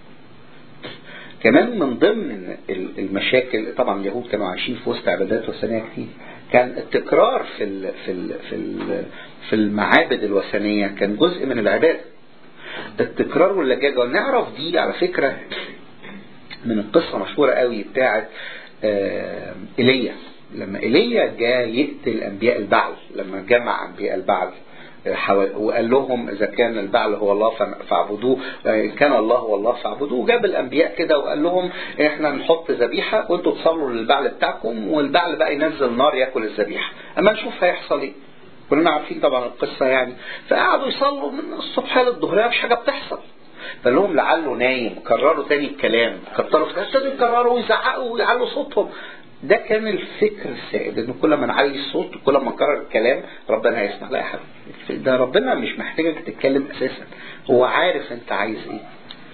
كمان من ضمن المشاكل طبعا اليهود كانوا عايشين في وسط عبادات وثنيه كتير كان التكرار في ال في ال في ال في المعابد الوثنيه كان جزء من العباده التكرار واللجاجه ونعرف دي على فكره من القصه مشهوره قوي بتاعه آه ايليا لما ايليا جاء يقتل انبياء البعل لما جمع انبياء البعل وقال لهم اذا كان البعل هو الله فاعبدوه ان كان الله هو الله فاعبدوه جاب الانبياء كده وقال لهم احنا نحط ذبيحه وانتوا تصلوا للبعل بتاعكم والبعل بقى ينزل نار ياكل الذبيحه اما نشوف هيحصل ايه كلنا عارفين طبعا القصه يعني فقعدوا يصلوا من الصبح للظهر مش حاجه بتحصل فقال لهم لعله نايم كرروا تاني الكلام كتروا ابتدوا يكرروا ويزعقوا ويعلوا صوتهم ده كان الفكر السائد ان كل ما نعلي الصوت كل ما نكرر الكلام ربنا هيسمع لا يا حبيبي ده ربنا مش محتاجك تتكلم اساسا هو عارف انت عايز ايه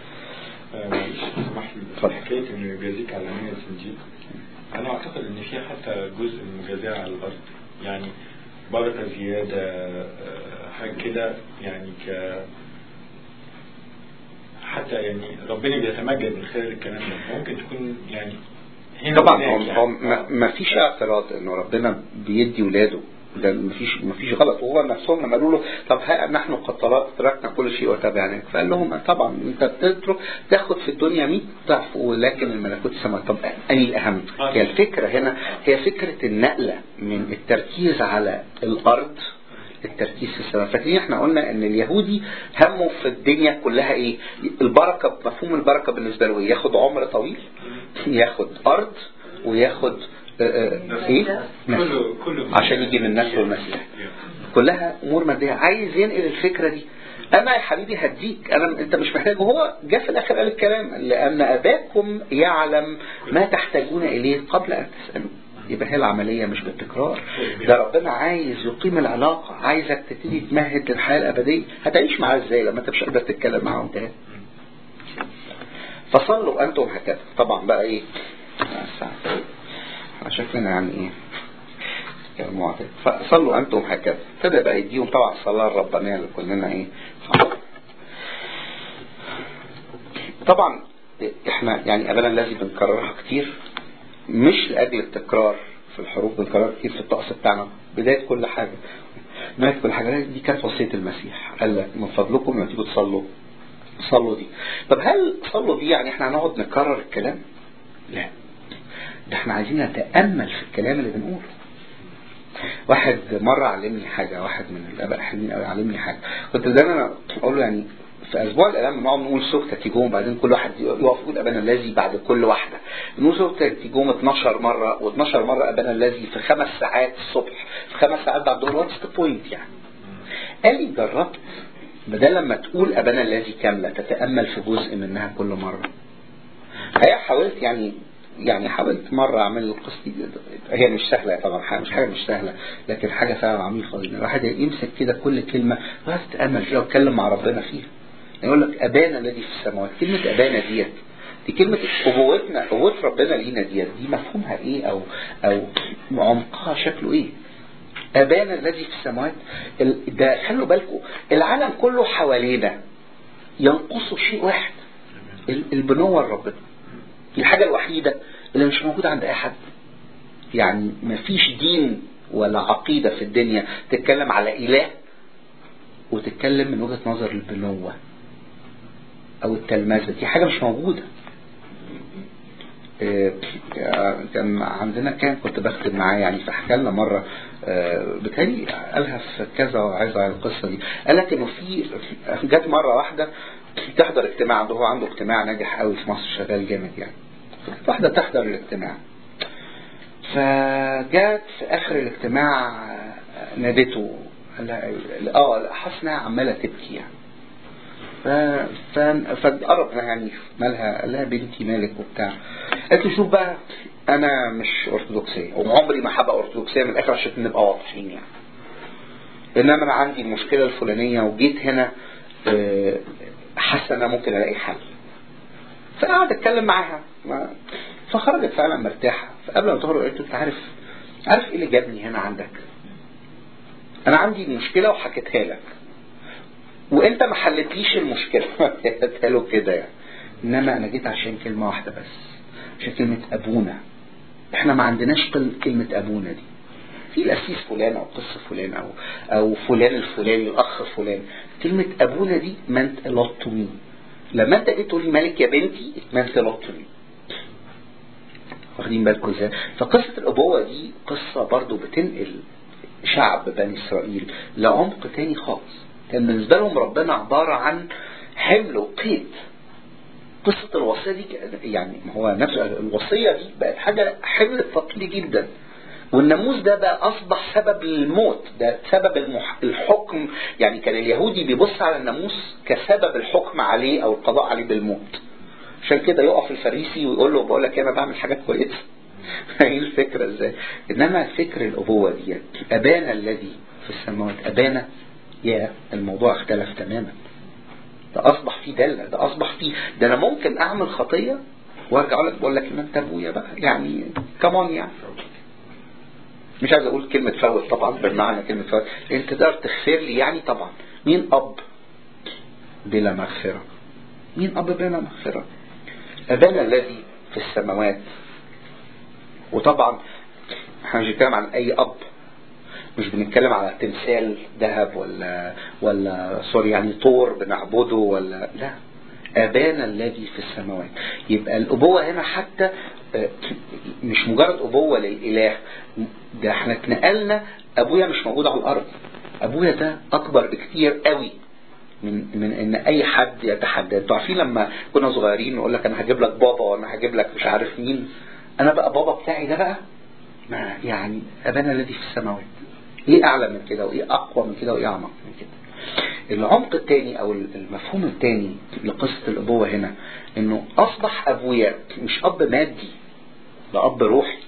معلش اسمح لي حكايه انه يجازيك على نية الانجيل انا اعتقد ان في حتى جزء من المجازاه على الارض يعني بركه زياده حاجه كده يعني ك حتى يعني ربنا بيتمجد من خلال الكلام ده ممكن تكون يعني طبعا هو ما فيش اعتراض انه ربنا بيدي ولاده ده مفيش مفيش غلط وهو نفسهم لما قالوا له طب ها نحن قد تركنا كل شيء وتابعناك فقال لهم طبعا انت بتترك تاخد في الدنيا 100 ضعف ولكن الملكوت السماء طب اني الاهم هي الفكره هنا هي فكره النقله من التركيز على الارض التركيز في السماء فاكرين احنا قلنا ان اليهودي همه في الدنيا كلها ايه البركه مفهوم البركه بالنسبه له ياخد عمر طويل ياخد ارض وياخد ايه كله كله عشان يجي من نسل المسيح كلها امور ماديه عايز ينقل الفكره دي انا يا حبيبي هديك انا انت مش محتاج وهو جه في الاخر قال الكلام لان اباكم يعلم ما تحتاجون اليه قبل ان تسالوه يبقى هي العملية مش بالتكرار ده ربنا عايز يقيم العلاقة عايزك تبتدي تمهد للحياة الأبدية هتعيش معاه ازاي لما انت مش قادر تتكلم معاه وانت فصلوا أنتم هكذا طبعا بقى ايه شكلنا يعني ايه المعتاد فصلوا أنتم هكذا ابتدى بقى يديهم طبعا الصلاة الربانية اللي كلنا ايه طبعا احنا يعني أبدا الذي بنكررها كتير مش لأجل التكرار في الحروف بنكرر كتير في الطقس بتاعنا بداية كل حاجة بداية كل حاجة دي كانت وصية المسيح قال لك من فضلكم لما تيجوا تصلوا صلوا دي طب هل صلوا دي يعني احنا هنقعد نكرر الكلام لا ده احنا عايزين نتأمل في الكلام اللي بنقوله واحد مرة علمني حاجة واحد من الآباء الحلوين قوي علمني حاجة كنت دايما أقول له يعني في اسبوع الالام بنقعد نقول سكتة تيجوم بعدين كل واحد يقف يقول ابانا الذي بعد كل واحده نقول سكتة تيجوم 12 مره و12 مره ابانا الذي في خمس ساعات الصبح في خمس ساعات بعد الظهر واتس ذا بوينت يعني قال لي جربت بدل لما تقول ابانا الذي كامله تتامل في جزء منها كل مره هي حاولت يعني يعني حاولت مرة أعمل القصة دي هي مش سهلة طبعا حاجة مش حاجة مش سهلة لكن حاجة فعلا عميقة جدا الواحد يمسك كده كل كلمة ويقعد يتأمل فيها ويتكلم مع ربنا فيها يقول لك أبانا الذي في السماوات كلمة أبانا ديت دي كلمة أبوتنا أبوة ربنا لينا ديت دي مفهومها إيه أو أو عمقها شكله إيه أبانا الذي في السماوات ده خلوا بالكم العالم كله حوالينا ينقصه شيء واحد البنوة لربنا دي الحاجة الوحيدة اللي مش موجودة عند أي حد يعني مفيش دين ولا عقيدة في الدنيا تتكلم على إله وتتكلم من وجهة نظر البنوة أو التلمذة دي حاجة مش موجودة آه، كان عندنا كان كنت بختم معاه يعني فحكى لنا مره آه، بتهيألي قالها في كذا وعايز على القصه دي قال لك انه في جت مره واحده تحضر اجتماع عنده هو عنده اجتماع ناجح قوي في مصر شغال جامد يعني فجت واحده تحضر الاجتماع فجات في اخر الاجتماع آه، نادته قال لها اه حاسس انها عماله تبكي يعني ف... ف... فقرب يعني مالها قال لها بنتي مالك وبتاع قالت له شوف بقى انا مش ارثوذكسيه وعمري ما هبقى ارثوذكسيه من الاخر عشان نبقى واضحين يعني انما انا عندي المشكله الفلانيه وجيت هنا آه، حاسه ان انا ممكن الاقي حل فقعد اتكلم معاها ما- فخرجت فعلا مرتاحه فقبل ما تخرج قلت له انت عارف عارف ايه اللي جابني هنا عندك انا عندي المشكله وحكيتها لك وانت ما حلتليش المشكله قلتها له كده يعني انما انا جيت عشان كلمه واحده بس عشان كلمه ابونا احنا ما عندناش قل- كلمه ابونا دي في الاسيس فلان او قصه فلان او او فلان الفلاني الاخ فلان كلمه ابونا دي meant a lot to me لما انت جيت تقول لي مالك يا بنتي it meant a lot to me واخدين بالكم ازاي فقصه الابوه دي قصه برضو بتنقل شعب بني اسرائيل لعمق تاني خالص كان بالنسبه لهم ربنا عباره عن حمل وقيد قصه الوصيه دي ك- يعني ما هو نفس الوصيه دي بقت حاجه حمل ثقيل جدا والناموس ده بقى اصبح سبب للموت ده سبب المح... الحكم يعني كان اليهودي بيبص على الناموس كسبب الحكم عليه او القضاء عليه بالموت عشان كده يقف الفريسي ويقول له بقول لك انا بعمل حاجات كويسه ايه الفكره ازاي انما فكر الابوه دي ابانا الذي في السماوات ابانا يا الموضوع اختلف تماما ده اصبح فيه دله ده اصبح فيه ده انا ممكن اعمل خطيه وارجع اقول لك بقول لك ان انت ابويا بقى يعني كمان يعني مش عايز اقول كلمه فوت طبعا بمعنى كلمه فوت انت تقدر تغفر لي يعني طبعا مين اب بلا مغفره مين اب بلا مغفره ابانا الذي في السماوات وطبعا احنا مش بنتكلم عن اي اب مش بنتكلم على تمثال ذهب ولا ولا سوري يعني طور بنعبده ولا لا ابانا الذي في السماوات يبقى الابوه هنا حتى آه، مش مجرد ابوه للاله ده احنا اتنقلنا ابويا مش موجود على الارض ابويا ده اكبر بكتير قوي من من ان اي حد يتحدى انتوا عارفين لما كنا صغيرين نقول لك انا هجيب لك بابا وانا هجيب لك مش عارف مين انا بقى بابا بتاعي ده بقى ما يعني ابانا الذي في السماوات ايه اعلى من كده وايه اقوى من كده وايه اعمق من كده العمق الثاني او المفهوم الثاني لقصه الابوه هنا انه اصبح ابويا مش اب مادي ده اب روحي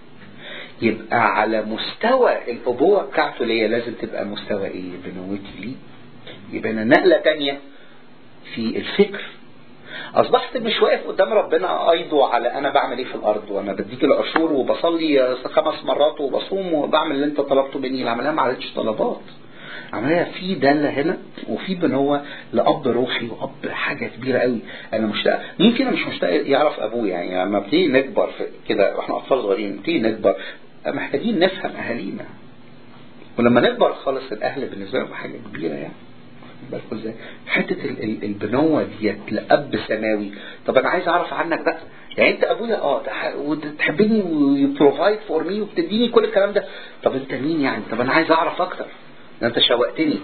يبقى على مستوى الابوه بتاعته ليا لازم تبقى مستوى ايه بنوتي ليه يبقى أنا نقله تانية في الفكر اصبحت مش واقف قدام ربنا ايضو على انا بعمل ايه في الارض وانا بديك العشور وبصلي خمس مرات وبصوم وبعمل اللي انت طلبته مني العمليه ما عملتش طلبات عمليه في داله هنا وفي بنوه لاب روحي واب حاجه كبيره قوي انا مشتاق مين فينا مش مشتاق يعرف ابوه يعني لما بتيجي نكبر في كده واحنا اطفال صغيرين بتيجي نكبر محتاجين نفهم اهالينا ولما نكبر خالص الاهل بالنسبه لهم حاجه كبيره يعني بالكم ازاي حته ال- ال- البنوه ديت لاب سماوي طب انا عايز اعرف عنك بقى يعني انت ابويا اه تح- وتحبني وبروفايد فور مي وبتديني كل الكلام ده طب انت مين يعني طب انا عايز اعرف اكتر ده انت شوقتني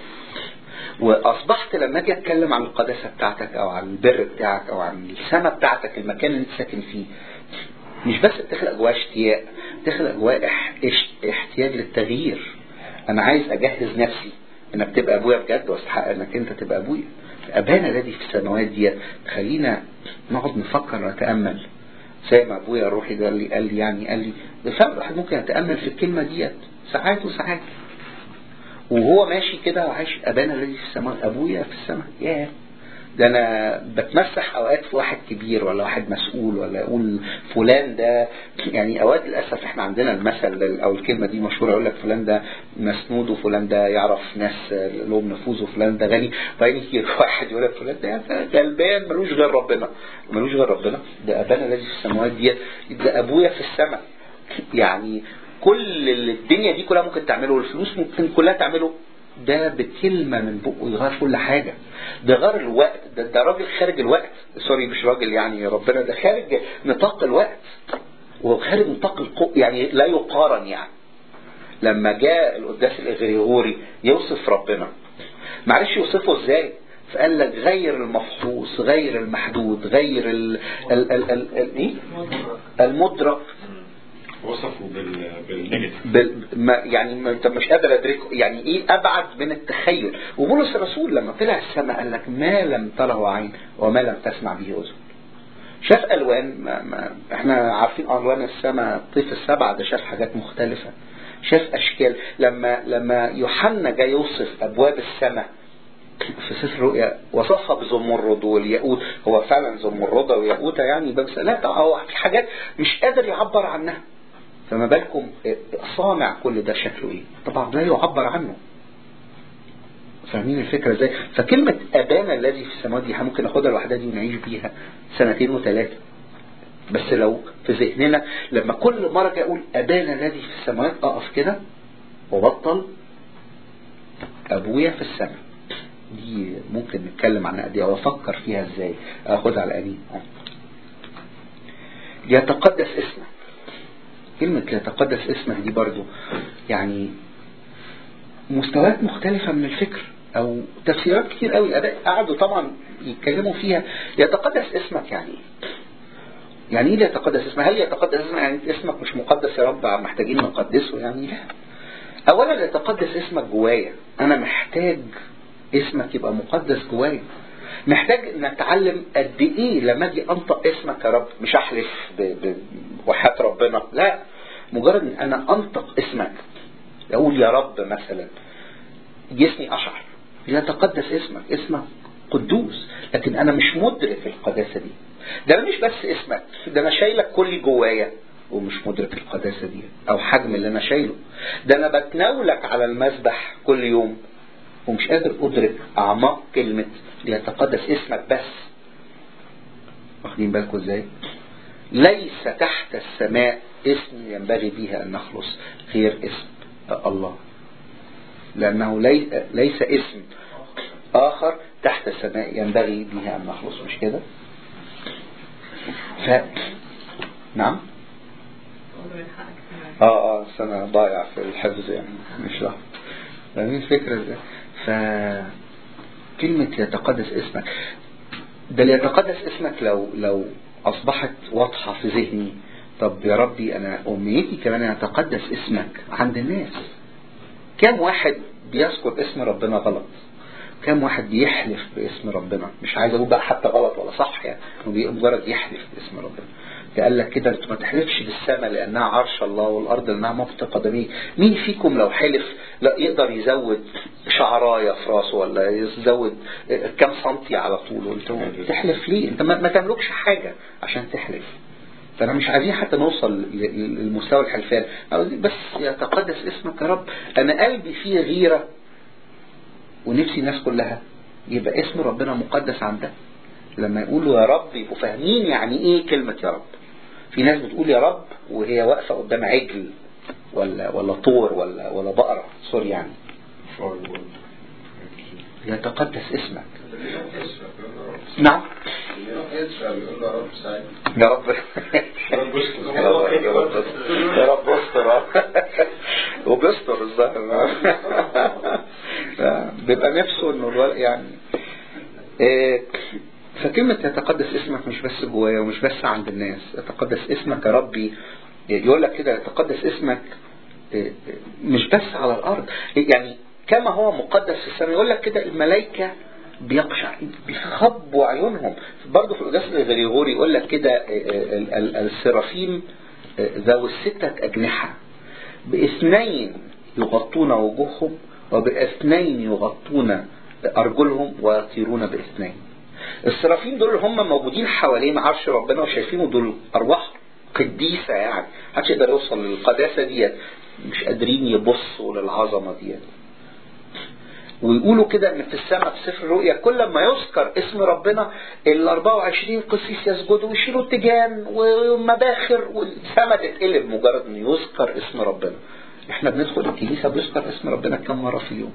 واصبحت لما اجي اتكلم عن القداسه بتاعتك او عن البر بتاعك او عن السماء بتاعتك المكان اللي انت ساكن فيه مش بس بتخلق جواه اشتياق بتخلق جواه اح... اش... احتياج للتغيير انا عايز اجهز نفسي انك تبقى ابويا بجد واستحق انك انت تبقى ابويا ابانا الذي في السماوات دي خلينا نقعد نفكر ونتامل زي ما ابويا الروحي ده اللي قال لي يعني قال لي فعلا الواحد ممكن يتامل في الكلمه ديت ساعات وساعات وهو ماشي كده وعايش ابانا الذي في السماء ابويا في السماء ياه ده انا بتمسح اوقات في واحد كبير ولا واحد مسؤول ولا اقول فلان ده يعني اوقات للاسف احنا عندنا المثل او الكلمه دي مشهوره يقول لك فلان ده مسنود وفلان ده يعرف ناس لهم نفوذ وفلان ده غني وبعدين يجي واحد يقول لك فلان ده غلبان ملوش غير ربنا ملوش غير ربنا ده ابانا الذي في السماوات دي ده ابويا في السماء يعني كل اللي الدنيا دي كلها ممكن تعمله والفلوس ممكن كلها تعمله ده بكلمة من بقه يغير كل حاجة ده غير الوقت ده, ده راجل خارج الوقت سوري مش راجل يعني ربنا ده خارج نطاق الوقت وخارج نطاق القو يعني لا يقارن يعني لما جاء القداس الإغريغوري يوصف ربنا معلش يوصفه ازاي فقال لك غير المفحوص غير المحدود غير ال ال ال ال ال إيه؟ المدرك وصفوا بال بالنيجاتيف بال ما يعني ما انت مش قادر ادركه يعني ايه ابعد من التخيل وبولس الرسول لما طلع السماء قال لك ما لم تره عين وما لم تسمع به اذن شاف الوان ما ما احنا عارفين الوان السماء الطيف السبعه ده شاف حاجات مختلفه شاف اشكال لما لما يوحنا جاي يوصف ابواب السماء في سفر الرؤيا وصفها بزمرد والياقوت هو فعلا زمردة وياقوتة يعني بس لا طبعا هو في حاجات مش قادر يعبر عنها فما بالكم صانع كل ده شكله ايه طبعا لا يعبر عنه فاهمين الفكرة ازاي فكلمة أبانا الذي في السماوات دي ممكن ناخدها لوحدها دي ونعيش بيها سنتين وثلاثة بس لو في ذهننا لما كل مرة أجي أقول أبانا الذي في السماوات أقف كده وبطل أبويا في السماء دي ممكن نتكلم عنها دي أو أفكر فيها إزاي أخدها على أني يتقدس اسمك كلمة يتقدس اسمك دي برضو يعني مستويات مختلفة من الفكر أو تفسيرات كتير قوي الآباء قعدوا طبعا يتكلموا فيها يتقدس اسمك يعني إيه؟ يعني ايه يتقدس اسمك هل يتقدس اسمك يعني اسمك مش مقدس يا رب محتاجين نقدسه يعني لا اولا يتقدس اسمك جوايا انا محتاج اسمك يبقى مقدس جوايا محتاج ان اتعلم قد ايه لما اجي انطق اسمك يا رب مش احلف بوحات ربنا لا مجرد ان انا انطق اسمك اقول يا رب مثلا جسمي اشعر يتقدس اسمك اسمك قدوس لكن انا مش مدرك القداسه دي ده أنا مش بس اسمك ده انا شايلك كل جوايا ومش مدرك القداسه دي او حجم اللي انا شايله ده انا بتناولك على المسبح كل يوم ومش قادر ادرك اعماق كلمه ليتقدس اسمك بس واخدين بالكم ازاي ليس تحت السماء اسم ينبغي بها ان نخلص غير اسم الله لانه لي- ليس اسم اخر تحت السماء ينبغي به ان نخلص مش كده ف نعم اه اه بس انا ضايع في الحفظ يعني مش لحظة فاهمين الفكرة ازاي ف كلمة يتقدس اسمك ده اللي يتقدس اسمك لو لو اصبحت واضحة في ذهني طب يا ربي انا امنيتي كمان يتقدس اسمك عند الناس كم واحد بيذكر اسم ربنا غلط كم واحد بيحلف باسم ربنا مش عايز اقول بقى حتى غلط ولا صح يعني هو بي- مجرد يحلف باسم ربنا ده قال لك كده انت ما تحلفش بالسماء لانها عرش الله والارض لانها موطئ قدميه مين فيكم لو حلف لا يقدر يزود شعرايه في راسه ولا يزود كم سنتي على طوله انت تحلف ليه انت ما ما تملكش حاجه عشان تحلف فانا مش عايزين حتى نوصل ل- للمستوى الحلفان عاوزين بس يتقدس اسمك يا رب انا قلبي فيه غيره ونفسي الناس كلها يبقى اسم ربنا مقدس عندها لما يقولوا يا رب يبقوا فاهمين يعني ايه كلمة يا رب في ناس بتقول يا رب وهي واقفة قدام عجل ولا ولا طور ولا ولا بقرة سوري يعني يتقدس اسمك نعم يسأل يقول له يا رب ساعدني يا رب رب استر. يا رب يا رب استر. يا رب استر وبيستر الظاهر بيبقى نفسه انه الولد يعني إيه، فكلمة يتقدس اسمك مش بس جوايا ومش بس عند الناس يتقدس اسمك يا ربي يقول لك كده يتقدس اسمك إيه، مش بس على الارض يعني كما هو مقدس في السماء يقول لك كده الملائكة بيقشع بيخبوا عيونهم برضه في القداس الغريغوري يقول لك كده إيه، ال- ال- السرافيم إيه، ذوي الستة أجنحة باثنين يغطون وجوههم وباثنين يغطون أرجلهم ويطيرون باثنين السرافين دول اللي هم موجودين حوالين عرش ربنا وشايفينه دول أرواح قديسة يعني محدش يقدر يوصل للقداسة ديت مش قادرين يبصوا للعظمة ديت ويقولوا كده ان في السماء في سفر الرؤيا كل ما يذكر اسم ربنا ال 24 قسيس يسجدوا ويشيلوا التيجان ومباخر والسماء تتقلب مجرد ان يذكر اسم ربنا احنا بندخل الكنيسه بيذكر اسم ربنا كم مره في اليوم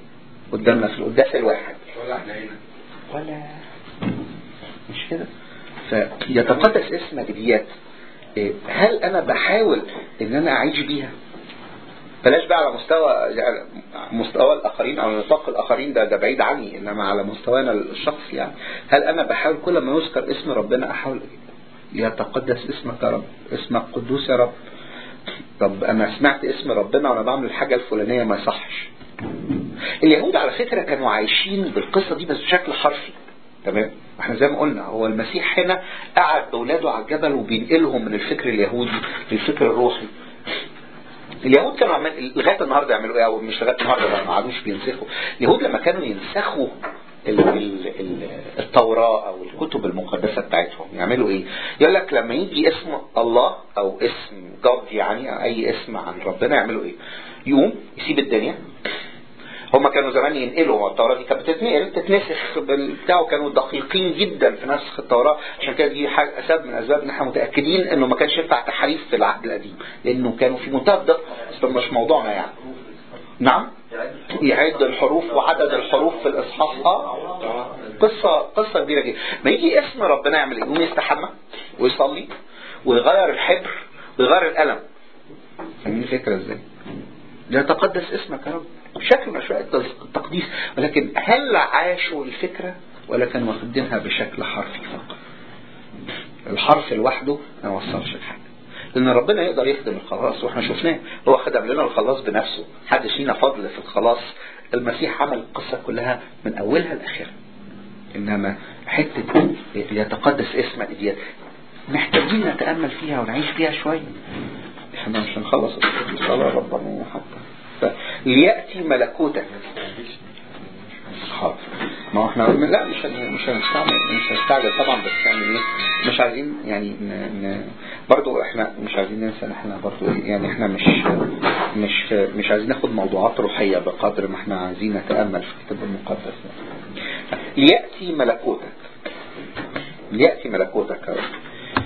قدامنا في القداس الواحد ولا احنا هنا ولا مش كده فيتقدس اسمك ديت إيه، هل انا بحاول ان انا اعيش بيها بلاش بقى على مستوى يعني مستوى الاخرين او نطاق الاخرين ده ده بعيد عني انما على مستوانا الشخصي يعني هل انا بحاول كل ما يذكر اسم ربنا احاول يتقدس اسمك يا رب اسمك قدوس يا رب طب انا سمعت اسم ربنا وانا بعمل الحاجه الفلانيه ما يصحش اليهود على فكره كانوا عايشين بالقصه دي بس بشكل حرفي تمام احنا زي ما قلنا هو المسيح هنا قعد باولاده على الجبل وبينقلهم من الفكر اليهودي للفكر الروحي اليهود كانوا عمال لغايه النهارده يعملوا ايه او مش لغايه النهارده بقى ما عادوش بينسخوا اليهود لما كانوا ينسخوا ال ال ال التوراة او الكتب المقدسة بتاعتهم يعملوا ايه يقول لك لما يجي اسم الله او اسم جاد يعني أو اي اسم عن ربنا يعملوا ايه يقوم يسيب الدنيا هما كانوا زمان ينقلوا التوراة دي كانت بتتنقل تتنسخ بالبتاع وكانوا دقيقين جدا في نسخ التوراة عشان كده دي حاجة سبب من اسباب ان احنا متأكدين انه ما كانش ينفع تحريف في العهد القديم لانه كانوا في منتهى الدقة بس مش موضوعنا يعني نعم يعد الحروف وعدد الحروف في الاصحاح اه قصة قصة كبيرة جدا ما يجي اسم ربنا يعمل ايه يقوم يستحمى ويصلي ويغير الحبر ويغير القلم فاهمين الفكرة ازاي يتقدس اسمك يا رب بشكل من اشياء التقديس ولكن هل عاشوا الفكرة ولا كانوا واخدينها بشكل حرفي فقط الحرف لوحده ما وصلش لحاجة لان ربنا يقدر يخدم الخلاص واحنا شفناه هو خدم لنا الخلاص بنفسه حد فينا فضل في الخلاص المسيح عمل القصة كلها من اولها لاخرها انما حتة يتقدس اسمك ديت محتاجين نتأمل فيها ونعيش فيها شوية احنا مش هنخلص الصلاة ربنا حتى ليأتي ملكوتك حاضر ما هو احنا لا مش هن- مش هنستعمل مش هنستعجل طبعا بس يعني ايه مش عايزين يعني ن... ن... برضو احنا مش عايزين ننسى ان احنا برضو إيه، يعني احنا مش مش مش عايزين ناخد موضوعات روحية بقدر ما احنا عايزين نتأمل في الكتاب المقدس ليأتي ملكوتك ليأتي ملكوتك يا رب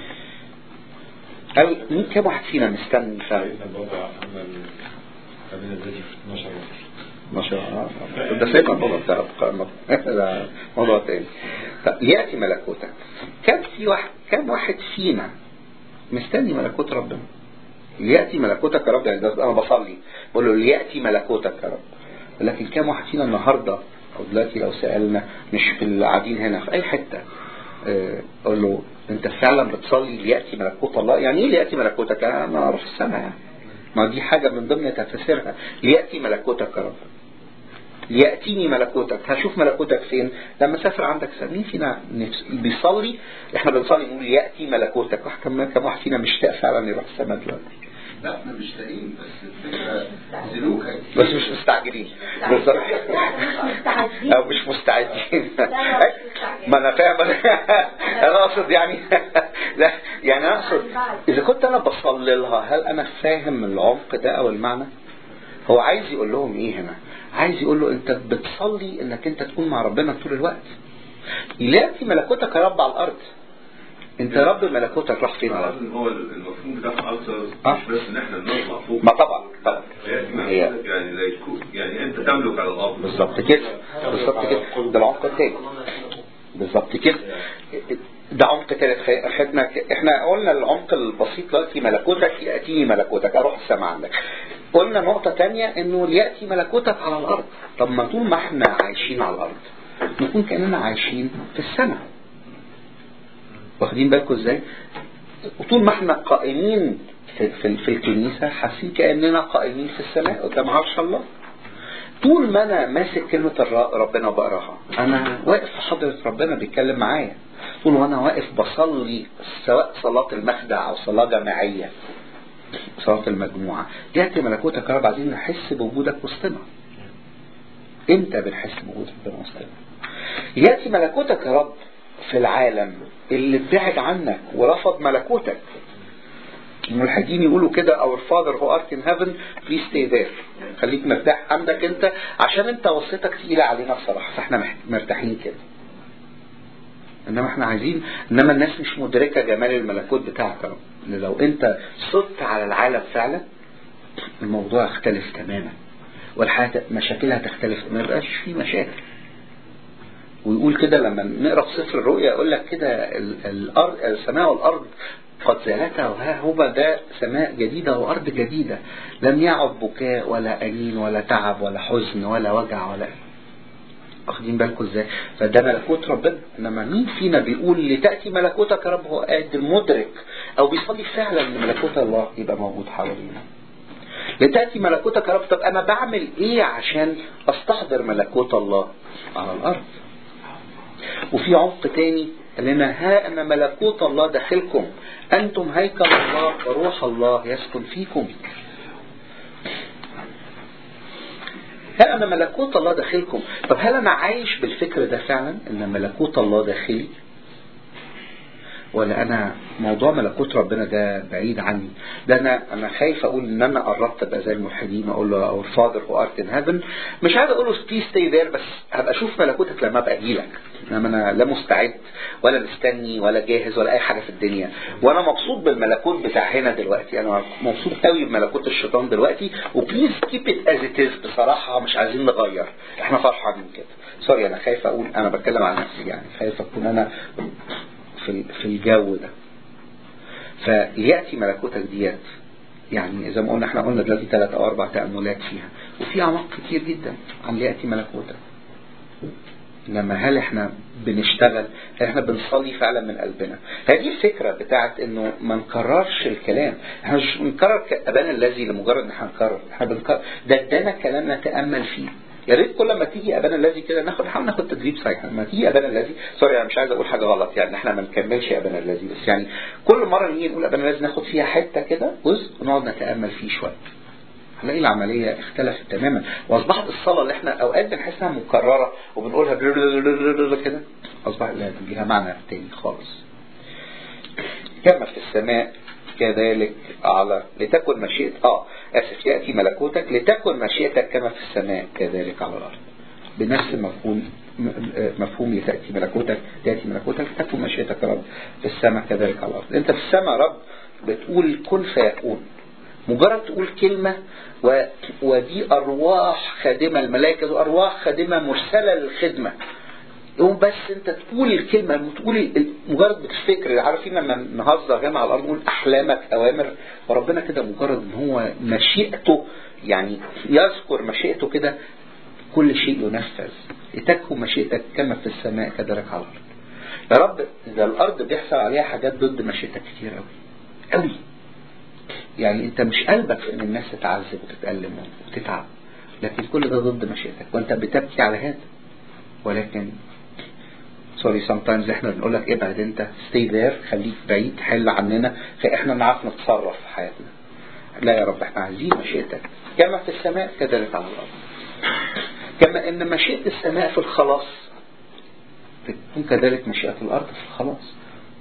قال مين كم واحد فينا مستني فعلا سيدنا بابا عمل تمرين الذاتي في 12 وقت ما شاء الله ده سيدنا بابا بتاع القائمة ده موضوع تاني طب يأتي ملكوتك كم في واحد كم واحد فينا مستني ملكوت ربنا ليأتي ملكوتك يا رب يعني ده انا بصلي بقول له ليأتي ملكوتك يا رب لكن كم واحد فينا النهارده او دلوقتي لو سألنا مش في اللي قاعدين هنا في اي حتة آه، اقول له انت فعلا بتصلي ليأتي ملكوت الله يعني ايه ليأتي ملكوتك يعني انا اروح السماء يعني ما دي حاجة من ضمن تفاسيرها ليأتي ملكوتك يا رب ليأتيني ملكوتك هشوف ملكوتك فين لما اسافر عندك سنة مين فينا نفس بيصلي احنا بنصلي نقول يأتي ملكوتك واحد كم كم واحد فينا مشتاق فعلا يروح السماء دلوقتي لا احنا مش لاقيين بس الفكره سلوكها بس مش مستعجلين بالظبط مستعدين. او مش مستعدين ما انا فاهم انا اقصد يعني لا يعني انا اقصد اذا كنت انا بصلي لها هل انا فاهم العمق ده او المعنى هو عايز يقول لهم ايه هنا عايز يقول له انت بتصلي انك انت تكون مع ربنا طول الوقت ياتي ملكوتك يا رب على الارض انت يا رب ملكوتك راح فين على الارض هو المفهوم بتاع أكثر آه. مش بس إن إحنا بنطلع فوق ما طبعا طبعا يعني هي يعني زي كو- يعني أنت تملك على الأرض بالظبط كده بالظبط كده ده العمق التاني بالظبط كده ده عمق تالت احنا احنا قلنا العمق البسيط دلوقتي ملكوتك ياتيني ملكوتك اروح السماء عندك قلنا نقطة تانية انه ليأتي ملكوتك على الارض طب ما طول ما احنا عايشين على الارض نكون كأننا عايشين في السماء واخدين بالكم ازاي وطول ما احنا قائمين في, في, في الكنيسة حاسين كأننا قائمين في السماء قدام عرش الله طول ما انا ماسك كلمة الر- ربنا وبقراها انا واقف في حضرة ربنا بيتكلم معايا طول وانا واقف بصلي سواء صلاة المخدع او صلاة جماعية صلاة المجموعة يأتي ملكوتك يا رب عايزين نحس بوجودك وسطنا امتى بنحس بوجود ربنا وسطنا يأتي ملكوتك يا رب في العالم اللي ابتعد عنك ورفض ملكوتك الملحدين يقولوا كده our father who art in heaven please stay there خليك مرتاح عندك انت عشان انت وصيتك تقيلة علينا الصراحة فاحنا مح- مرتاحين كده انما احنا عايزين انما الناس مش مدركة جمال الملكوت بتاعك يا رب. ان لو انت صدت على العالم فعلا الموضوع يختلف تماما والحياة مشاكلها تختلف ما يبقاش في مشاكل ويقول كده لما نقرا في سفر الرؤيا يقول لك كده ال- الارض السماء والارض قد زالتا وها هو ده سماء جديدة وأرض جديدة لم يعد بكاء ولا أنين ولا تعب ولا حزن ولا وجع ولا واخدين بالكم ازاي فده ملكوت ربنا انما مين فينا بيقول لتأتي ملكوتك يا رب هو قادر مدرك او بيصلي فعلا ان ملكوت الله يبقى موجود حوالينا لتأتي ملكوتك يا رب طب انا بعمل ايه عشان استحضر ملكوت الله على الارض وفي عمق تاني قال لنا ها ان ملكوت الله داخلكم انتم هيكل الله وروح الله يسكن فيكم ها أنا ملكوت الله داخلكم طب هل أنا عايش بالفكر ده فعلا أن ملكوت الله داخلي ولا أنا موضوع ملكوت ربنا ده بعيد عني ده أنا أنا خايف أقول إن أنا قربت أبقى زي الملحدين أقول له أور فاذر هو ارت ان هيفن مش عايز أقول له بليز ستي ذير بس هبقى أشوف ملكوتك لما أبقى أجيلك إنما أنا لا مستعد ولا مستني ولا جاهز ولا أي حاجة في الدنيا وأنا مبسوط بالملكوت بتاع هنا دلوقتي أنا مبسوط قوي بملكوت الشيطان دلوقتي وبليز كيب ات از ات از بصراحة مش عايزين نغير إحنا فرحانين كده سوري أنا خايف أقول أنا بتكلم عن نفسي يعني خايف أكون أنا في في الجو ده فليأتي ملكوتك ديت يعني زي ما قلنا احنا قلنا دلوقتي ثلاث او اربع تأملات فيها وفي اعماق كتير جدا عن ليأتي ملكوتك لما هل احنا بنشتغل هل احنا بنصلي فعلا من قلبنا هذه الفكرة بتاعت انه ما نكررش الكلام احنا مش بنكرر ابانا الذي لمجرد ان احنا نكرر احنا بنكرر ده ادانا كلام نتأمل فيه يا ريت كل ما تيجي ابانا الذي كده ناخد نحاول ناخد تدريب صحيح لما تيجي ابانا الذي سوري انا مش عايز اقول حاجه غلط يعني احنا ما نكملش ابانا الذي بس يعني كل مره نيجي نقول ابانا الذي ناخد فيها حته كده جزء ونقعد نتامل فيه شويه هنلاقي العملية اختلفت تماما واصبحت الصلاة اللي احنا اوقات بنحس انها مكررة وبنقولها كده اصبح لها معنى تاني خالص كما في السماء كذلك على لتكن مشيئة اه اسف يأتي ملكوتك لتكن مشيئتك كما في السماء كذلك على الارض بنفس مفهوم مفهوم لتأتي ملكوتك تأتي ملكوتك تكن مشيئتك يا رب في السماء كذلك على الارض انت في السماء يا رب بتقول كن فيكون مجرد تقول كلمة و... ودي أرواح خادمة الملائكة وأرواح خادمة مرسلة للخدمة يقوم بس انت تقول الكلمة وتقول ال- مجرد بتفتكر عارفين لما نهزر هنا على الأرض نقول أحلامك أوامر وربنا كده مجرد ان هو مشيئته يعني يذكر مشيئته كده كل شيء ينفذ لتكن مشيئتك كما في السماء كذلك على الأرض يا رب إذا الأرض بيحصل عليها حاجات ضد مشيئتك كتير أوي أوي يعني انت مش قلبك في ان الناس تتعذب وتتألم وتتعب لكن كل ده ضد مشيئتك وانت بتبكي على هذا ولكن سوري sometimes احنا بنقول لك ابعد انت stay there خليك بعيد حل عننا فاحنا نعرف نتصرف في حياتنا لا يا رب احنا عايزين مشيئتك كما في السماء كذلك على الارض كما ان مشيئة السماء في الخلاص تكون كذلك مشيئة الارض في الخلاص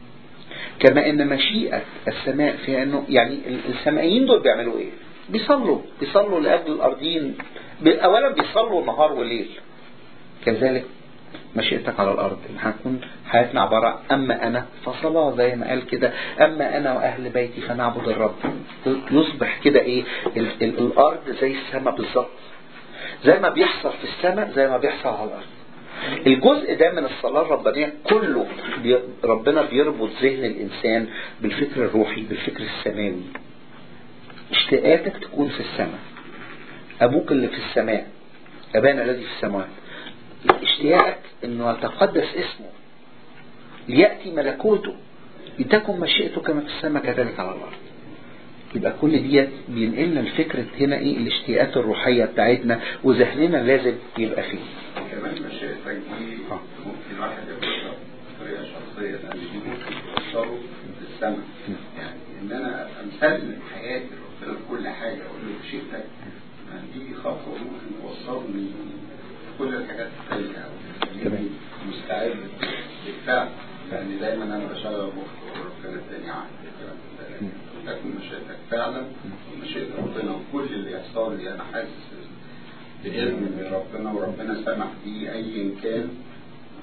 كما ان مشيئة السماء في انه يعني السمائيين دول بيعملوا ايه بيصلوا بيصلوا لاجل الارضين اولا بيصلوا نهار وليل كذلك مشيئتك على الارض ان هنكون حياتنا عبارة اما انا فصلاة زي ما قال كده اما انا واهل بيتي فنعبد الرب يصبح كده ايه ال ال الارض زي السماء بالظبط زي ما بيحصل في السماء زي ما بيحصل على الارض الجزء ده من الصلاة الربانية كله بي ربنا بيربط ذهن الإنسان بالفكر الروحي بالفكر السماوي اشتياقاتك تكون في السماء أبوك اللي في السماء أبانا الذي في السماوات اشتياقك أنه يتقدس اسمه ليأتي ملكوته لتكن مشيئته كما في السماء كذلك على الأرض يبقى كل ديت بينقلنا الفكرة هنا ايه الاشتياقات الروحية بتاعتنا وذهننا لازم يبقى فيه كمان مشيئتك دي ممكن الواحد يقولها بطريقه شخصيه لان دي ممكن توصله للسماء يعني ان انا امثل حياتي ربنا كل حاجه اقول له مشيئتك دي خطوه ممكن توصلني كل الحاجات الثانيه تمام. مستعد بالفعل لان دايما انا بشغل مخي وربنا الدنيا عندي تكون مشيئتك فعلا ومشيئة ربنا وكل اللي يحصل لي انا حاسس بإذن من ربنا وربنا سمح بيه ايا كان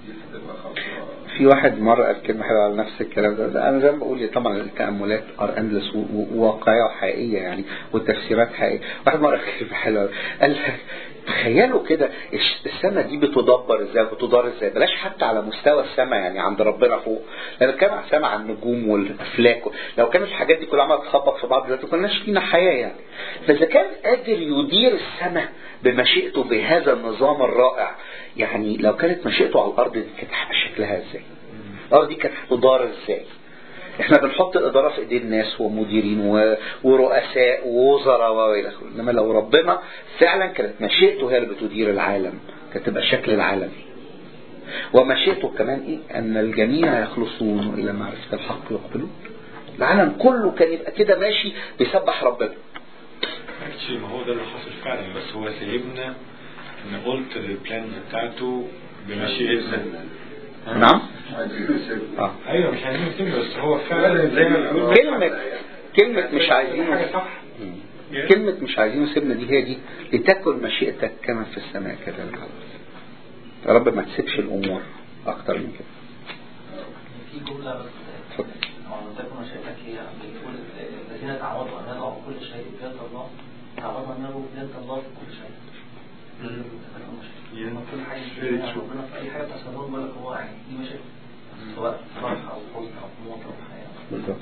دي هتبقى خطوه في واحد مرة قال كلمة حلوة على نفس الكلام ده, ده أنا زي ما بقول طبعا التأملات ار اندلس وواقعية وحقيقية يعني والتفسيرات حقيقية واحد مرة قال كلمة حلوة قال لك تخيلوا كده الش- السماء دي بتدبر ازاي بتدار ازاي بلاش حتى على مستوى السماء يعني عند ربنا فوق لان كان على السماء عن النجوم والافلاك لو كانت الحاجات دي كلها عماله تخبط في بعض دلوقتي ما كناش فينا حياه يعني فاذا كان قادر يدير السماء بمشيئته بهذا النظام الرائع يعني لو كانت مشيئته على الارض دي كانت هتبقى شكلها ازاي الارض دي كانت هتدار ازاي احنا بنحط الاداره في ايدين ناس ومديرين و... ورؤساء ووزراء والى اخره انما لو ربنا فعلا كانت مشيئته هي اللي بتدير العالم كانت تبقى شكل العالم ومشيئته كمان ايه ان الجميع يخلصون الى معرفه الحق يقبلون العالم كله كان يبقى كده ماشي بيسبح ربنا اكشلي ما هو ده اللي حصل فعلا بس هو سايبنا نقولت البلان بتاعته بمشيئته نعم عايزين نسيب اه ايوه مش عايزين نسيبه بس هو فعلا زي ما بيقول كلمة كلمة مش عايزين حاجه صح كلمة مش عايزين نسيبنا دي هي دي لتكن مشيئتك كما في السماء كذلك على الأرض. يا رب ما تسيبش الأمور أكتر من كده في جملة بس اتفضل وعلى تكن مشاكلك هي بتقول الذين تعودوا أن يضعوا كل شيء بيد الله تعودوا أن يضعوا بيد الله في كل شيء Yeah. لما كل حاجة Very فيها true. ربنا في أي حاجة بتحصل بالك هو يعني دي مشاكل سواء فرح أو حزن أو موت أو حياة بالظبط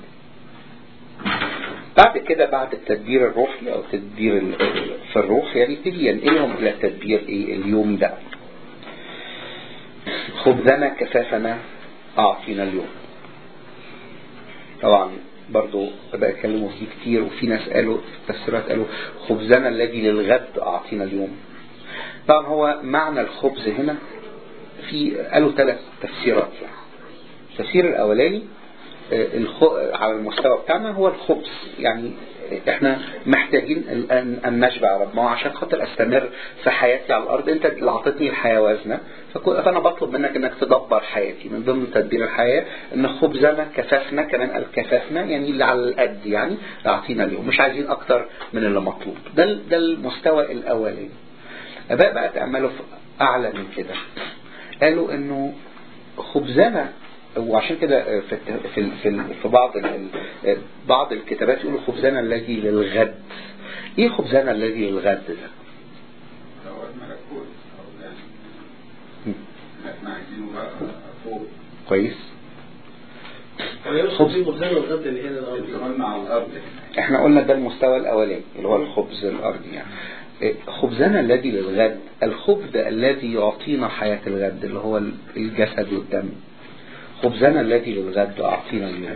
بعد كده بعد التدبير الروحي او التدبير ال- في الروح يعني يبتدي ينقلهم الى التدبير ايه اليومي ده خبزنا كفافنا اعطينا اليوم طبعا برضو بقى اتكلموا فيه كتير وفي ناس قالوا في التفسيرات قالوا خبزنا الذي للغد اعطينا اليوم طبعا هو معنى الخبز هنا في قالوا ثلاث تفسيرات يعني التفسير الاولاني آه، الخ... على المستوى بتاعنا هو الخبز يعني احنا محتاجين الان ان نشبع يا رب ما هو عشان خاطر استمر في حياتي على الارض انت اللي اعطيتني الحياه وزنه فكو- فانا بطلب منك انك تدبر حياتي من ضمن تدبير الحياه ان خبزنا كفافنا كمان قال كفافنا يعني اللي على القد يعني اعطينا اليوم مش عايزين اكتر من اللي مطلوب ده ال- ده المستوى الاولاني اباء بقى تاملوا في اعلى من كده قالوا انه خبزنا وعشان كده في الت- في ال- في ال- في بعض ال- ال- بعض الكتابات يقولوا خبزنا الذي للغد ايه خبزنا الذي للغد ده هو الملكوت أو ده مم. احنا عايزينه بقى فوق كويس خبز خبزان الغد اللي هنا الارض بيقولنا على الأرض هنا. احنا قلنا ده المستوى الاولاني اللي هو الخبز الارضي يعني إيه، خبزنا الذي للغد الخبز الذي يعطينا حياة الغد اللي هو الجسد والدم خبزنا الذي للغد أعطينا اليوم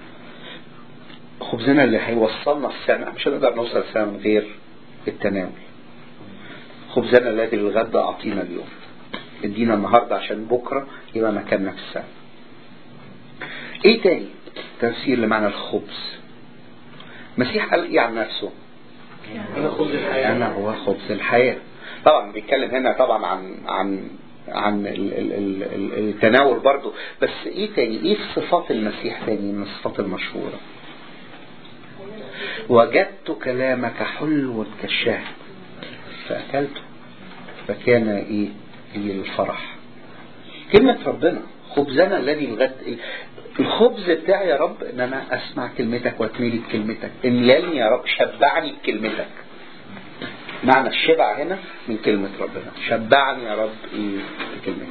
خبزنا اللي هيوصلنا السنة مش هنقدر نوصل السنة من غير التناول خبزنا الذي للغد أعطينا اليوم ادينا النهاردة عشان بكرة يبقى مكاننا في السنة ايه تاني تفسير لمعنى الخبز مسيح قال ايه عن نفسه انا خبز الحياه أنا هو خبز الحياة طبعا بيتكلم هنا طبعا عن عن عن ال ال ال ال التناول برضو بس ايه تاني ايه في صفات المسيح تاني من الصفات المشهورة وجدت كلامك حلو كالشهد فأكلته فكان ايه لي الفرح كلمة ربنا خبزنا الذي الغد الخبز بتاعي يا رب ان انا اسمع كلمتك واتملي بكلمتك املاني يا رب شبعني بكلمتك معنى الشبع هنا من كلمة ربنا شبعني يا رب ايه بكلمتك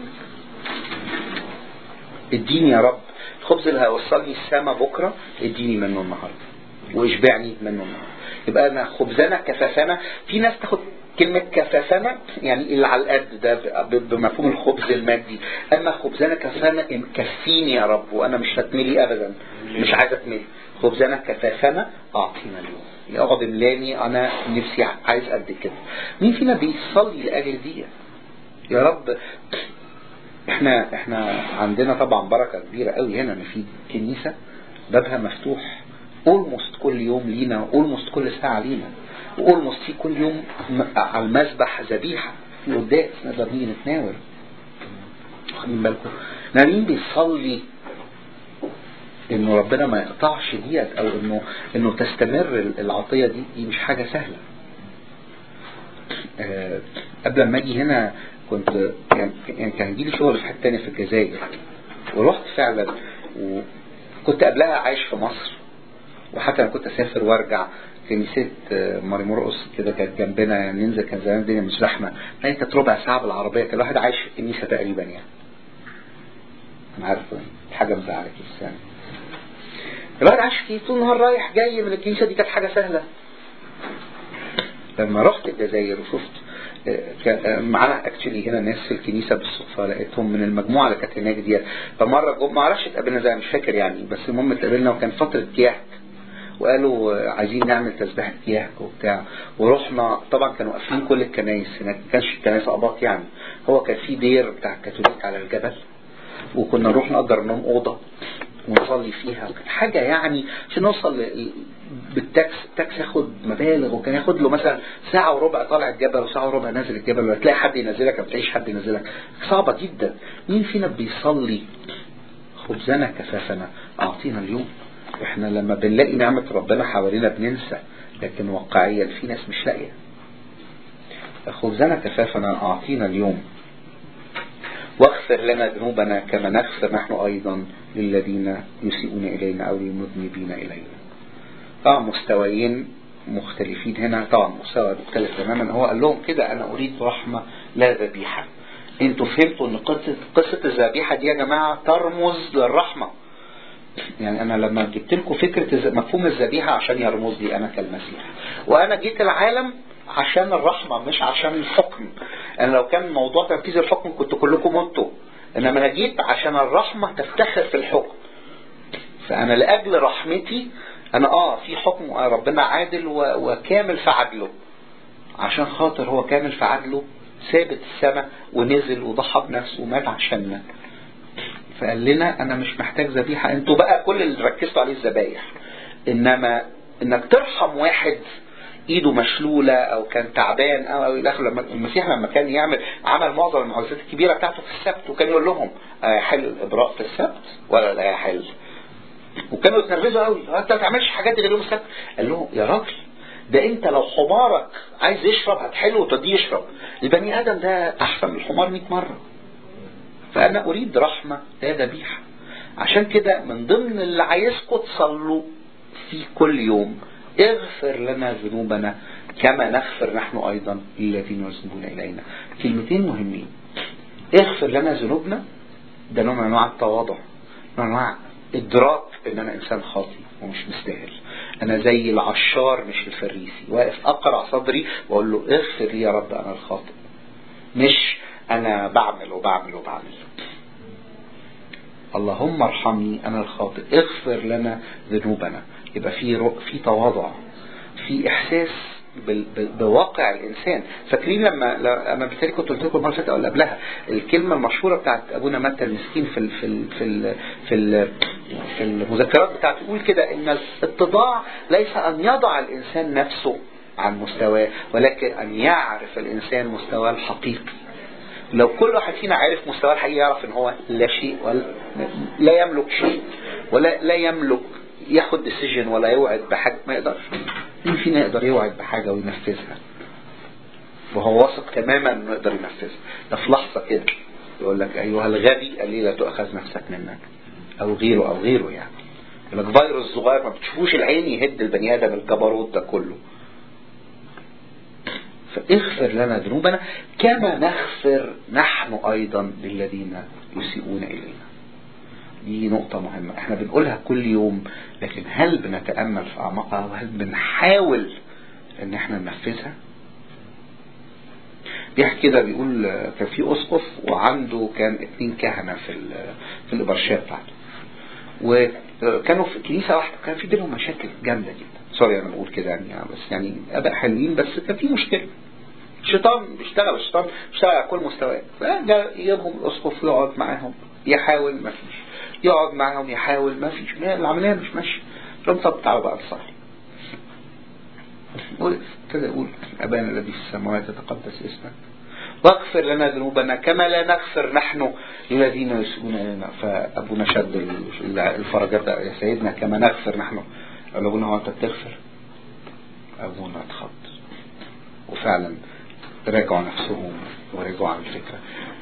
اديني يا رب الخبز اللي هيوصلني السما بكرة اديني منه النهاردة واشبعني منه النهاردة يبقى انا خبزنا كفافنا في ناس تاخد كلمة كفافنا يعني اللي على القد ده ب- بمفهوم الخبز المادي اما خبزنا كفافنا كفيني يا رب وانا مش هتملي ابدا مش عايز اتملي خبزنا كفافنا اعطينا اليوم يقعد املاني انا نفسي عايز قد كده مين فينا بيصلي لاجل دي يا رب احنا احنا عندنا طبعا بركه كبيره قوي هنا ان في كنيسه بابها مفتوح اولموست كل يوم لينا اولموست كل ساعه لينا واولموست في كل يوم م- على المذبح ذبيحه في قداس نقدر نيجي نتناول واخدين بالكم إنما مين بيصلي انه ربنا ما يقطعش ديت او انه انه تستمر العطيه دي دي مش حاجه سهله آه، قبل ما اجي هنا كنت يعني يعني كان يجي لي شغل في حته تانية في الجزائر ورحت فعلا وكنت قبلها عايش في مصر وحتى انا كنت اسافر وارجع كنيسة آه، ماري مرقص كده كانت جنبنا يعني ننزل كان زمان الدنيا مش زحمة يعني كانت ربع ساعة بالعربية كان الواحد عايش في الكنيسة تقريبا يعني انا عارف حاجة مزعلك بس يعني الواحد عايش فيه طول النهار رايح جاي من الكنيسة دي كانت حاجة سهلة لما رحت الجزائر وشفت آه، كان- آه، معانا اكشلي هنا ناس في الكنيسه بالصدفه لقيتهم من المجموعه اللي كانت هناك دي فمره جم ما اعرفش اتقابلنا ازاي مش فاكر يعني بس المهم اتقابلنا وكان فتره كياك وقالوا آه، عايزين نعمل تسبيحه كياك وبتاع ورحنا طبعا كانوا قافلين كل الكنايس هناك ما كانش الكنايس اباط يعني هو كان في دير بتاع الكاثوليك على الجبل وكنا نروح نأجر لهم اوضه ونصلي فيها كانت حاجه يعني عشان نوصل ل- بالتاكس التاكس ياخد مبالغ وكان ياخد له مثلا ساعه وربع طالع الجبل وساعه وربع نازل الجبل وتلاقي حد ينزلك ما تلاقيش حد ينزلك صعبه جدا مين فينا بيصلي خبزنا كفافنا اعطينا اليوم احنا لما بنلاقي نعمه ربنا حوالينا بننسى لكن واقعيا في ناس مش لاقيه خبزنا كفافنا اعطينا اليوم واغفر لنا ذنوبنا كما نغفر نحن أيضا للذين يسيئون إلينا أو المذنبين إلينا طبعا مستويين مختلفين هنا طبعا مستوى مختلف تماما هو قال لهم كده أنا أريد رحمة لا ذبيحة انتوا فهمتوا ان قصة, قصة الذبيحة دي يا جماعة ترمز للرحمة يعني انا لما جبت لكم فكرة الز- مفهوم الذبيحة عشان يرمز لي انا كالمسيح وانا جيت العالم عشان الرحمة مش عشان الحكم انا لو كان موضوع تنفيذ الحكم كنت كلكم متوا انما انا جيت عشان الرحمة تفتخر في الحكم فانا لاجل رحمتي انا اه في حكم ربنا عادل و- وكامل في عدله عشان خاطر هو كامل في عدله ثابت السماء ونزل وضحى بنفسه ومات عشاننا فقال لنا انا مش محتاج ذبيحه انتوا بقى كل اللي ركزتوا عليه الذبايح انما انك ترحم واحد ايده مشلوله او كان تعبان او او الى اخره لما المسيح لما كان يعمل عمل معظم المعجزات الكبيره بتاعته في السبت وكان يقول لهم يحل الابراء في السبت ولا لا يحل وكانوا يتنرفزوا قوي انت ما تعملش حاجات غير يوم السبت قال لهم يا راجل ده انت لو حمارك عايز يشرب هتحله وتديه يشرب البني ادم ده احسن من الحمار 100 مره فأنا أريد رحمة لا ذبيحة عشان كده من ضمن اللي عايزكم تصلوا في كل يوم اغفر لنا ذنوبنا كما نغفر نحن أيضا للذين يذنبون إلينا كلمتين مهمين اغفر لنا ذنوبنا ده نوع من أنواع التواضع نوع من أنواع إدراك إن أنا إنسان خاطي ومش مستاهل أنا زي العشار مش الفريسي واقف أقرع صدري وأقول له اغفر لي يا رب أنا الخاطئ مش انا بعمل وبعمل وبعمل اللهم ارحمني انا الخاطئ اغفر لنا ذنوبنا يبقى في رو... في تواضع في احساس بال... بال... بواقع الانسان فاكرين لما ل... انا بالتالي كنت قلت لكم المره اللي فاتت او اللي قبلها الكلمه المشهوره بتاعت ابونا متى المسكين في ال... في ال... في ال... في ال... في المذكرات بتاعته يقول كده ان الاتضاع ليس ان يضع الانسان نفسه عن مستواه ولكن ان يعرف الانسان مستواه الحقيقي لو كل واحد فينا عارف مستواه الحقيقي يعرف ان هو لا شيء ولا لا يملك شيء ولا لا يملك ياخد ديسيجن ولا يوعد بحاجه ما يقدرش مين فينا يقدر يوعد بحاجه وينفذها وهو واثق تماما انه يقدر ينفذها ده في لحظه كده يقول لك ايها الغبي الذي لا تؤخذ نفسك منك او غيره او غيره يعني يقول لك فيروس صغير ما بتشوفوش العين يهد البني ادم الجبروت ده كله فاغفر لنا ذنوبنا كما نغفر نحن أيضا للذين يسيئون إلينا دي نقطة مهمة احنا بنقولها كل يوم لكن هل بنتأمل في أعماقها وهل بنحاول ان احنا ننفذها بيحكي كده بيقول كان في أسقف وعنده كان اتنين كهنة في في الإبرشية بتاعته وكانوا في كنيسة واحدة كان في بينهم مشاكل جامدة جدا سوري انا بقول كده يعني بس يعني اباء حلوين بس كان في مشكله الشيطان بيشتغل الشيطان بيشتغل على كل مستويات فجاء يجيبهم الاسقف يقعد معاهم يحاول ما فيش يقعد معاهم يحاول ما فيش العمليه مش ماشيه فقام طب تعالوا بقى نصلي ابتدى يقول ابانا الذي في السماوات يتقدس اسمك واغفر لنا ذنوبنا كما لا نغفر نحن للذين يسيئون الينا فابونا شد الفرجات ده يا سيدنا كما نغفر نحن قال ابونا هو انت بتغفر ابونا اتخض وفعلا راجعوا نفسهم وراجعوا عن الفكرة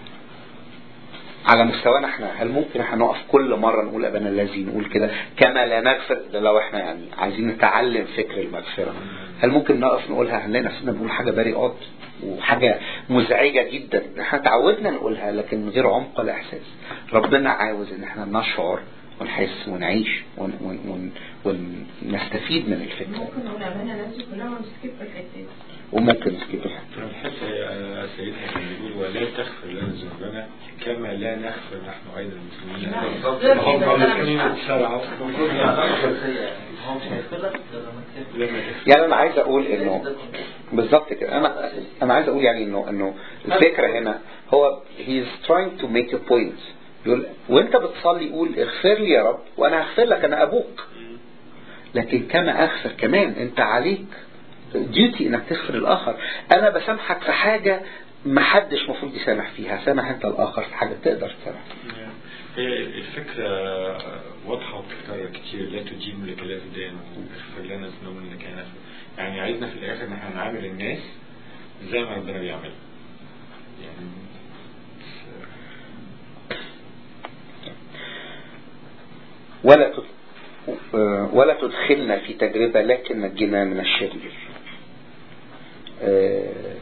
على مستوانا احنا هل ممكن احنا نقف كل مرة نقول ابانا الذي نقول كده كما لا نغفر ده لو احنا يعني عايزين نتعلم فكر المغفرة هل ممكن نقف نقولها هنلاقي نفسنا بنقول حاجة باري اوت وحاجة مزعجة جدا احنا تعودنا نقولها لكن من غير عمق ولا احساس ربنا عاوز ان احنا نشعر ونحس ونعيش ون ون ون ونستفيد من الفكرة ممكن نقول أمانة نفسي كلها ونسكيب الحتة دي. وممكن نسكيب الحتة الحتة يا سيدنا كان بيقول ولا تغفر لنا ذنوبنا كما لا نغفر نحن أيضا المسلمين بالظبط. هم أنا مش المسلمين عارف. اتسرعوا هو مش هيغفر لك غير لما تغفر. لما تغفر يعني انا عايز اقول انه بالظبط كده انا انا عايز اقول يعني انه انه الفكره هنا هو he is trying to make a point يقول وانت بتصلي قول اغفر لي يا رب وانا هغفر لك انا ابوك لكن كما اغفر كمان انت عليك ديوتي انك تغفر الاخر انا بسامحك في حاجه ما حدش المفروض يسامح فيها سامح انت الاخر في حاجه تقدر تسامح فيها. هي الفكرة واضحة وبتتكرر كتير لا تجيب لك لا تدان واغفر لنا ذنوبنا لك نغفر يعني عايزنا في الآخر إن احنا نعامل الناس زي ما ربنا بيعمل يعني ولا تد- آه، ولا تدخلنا في تجربة لكن نجنا من الشرير آه،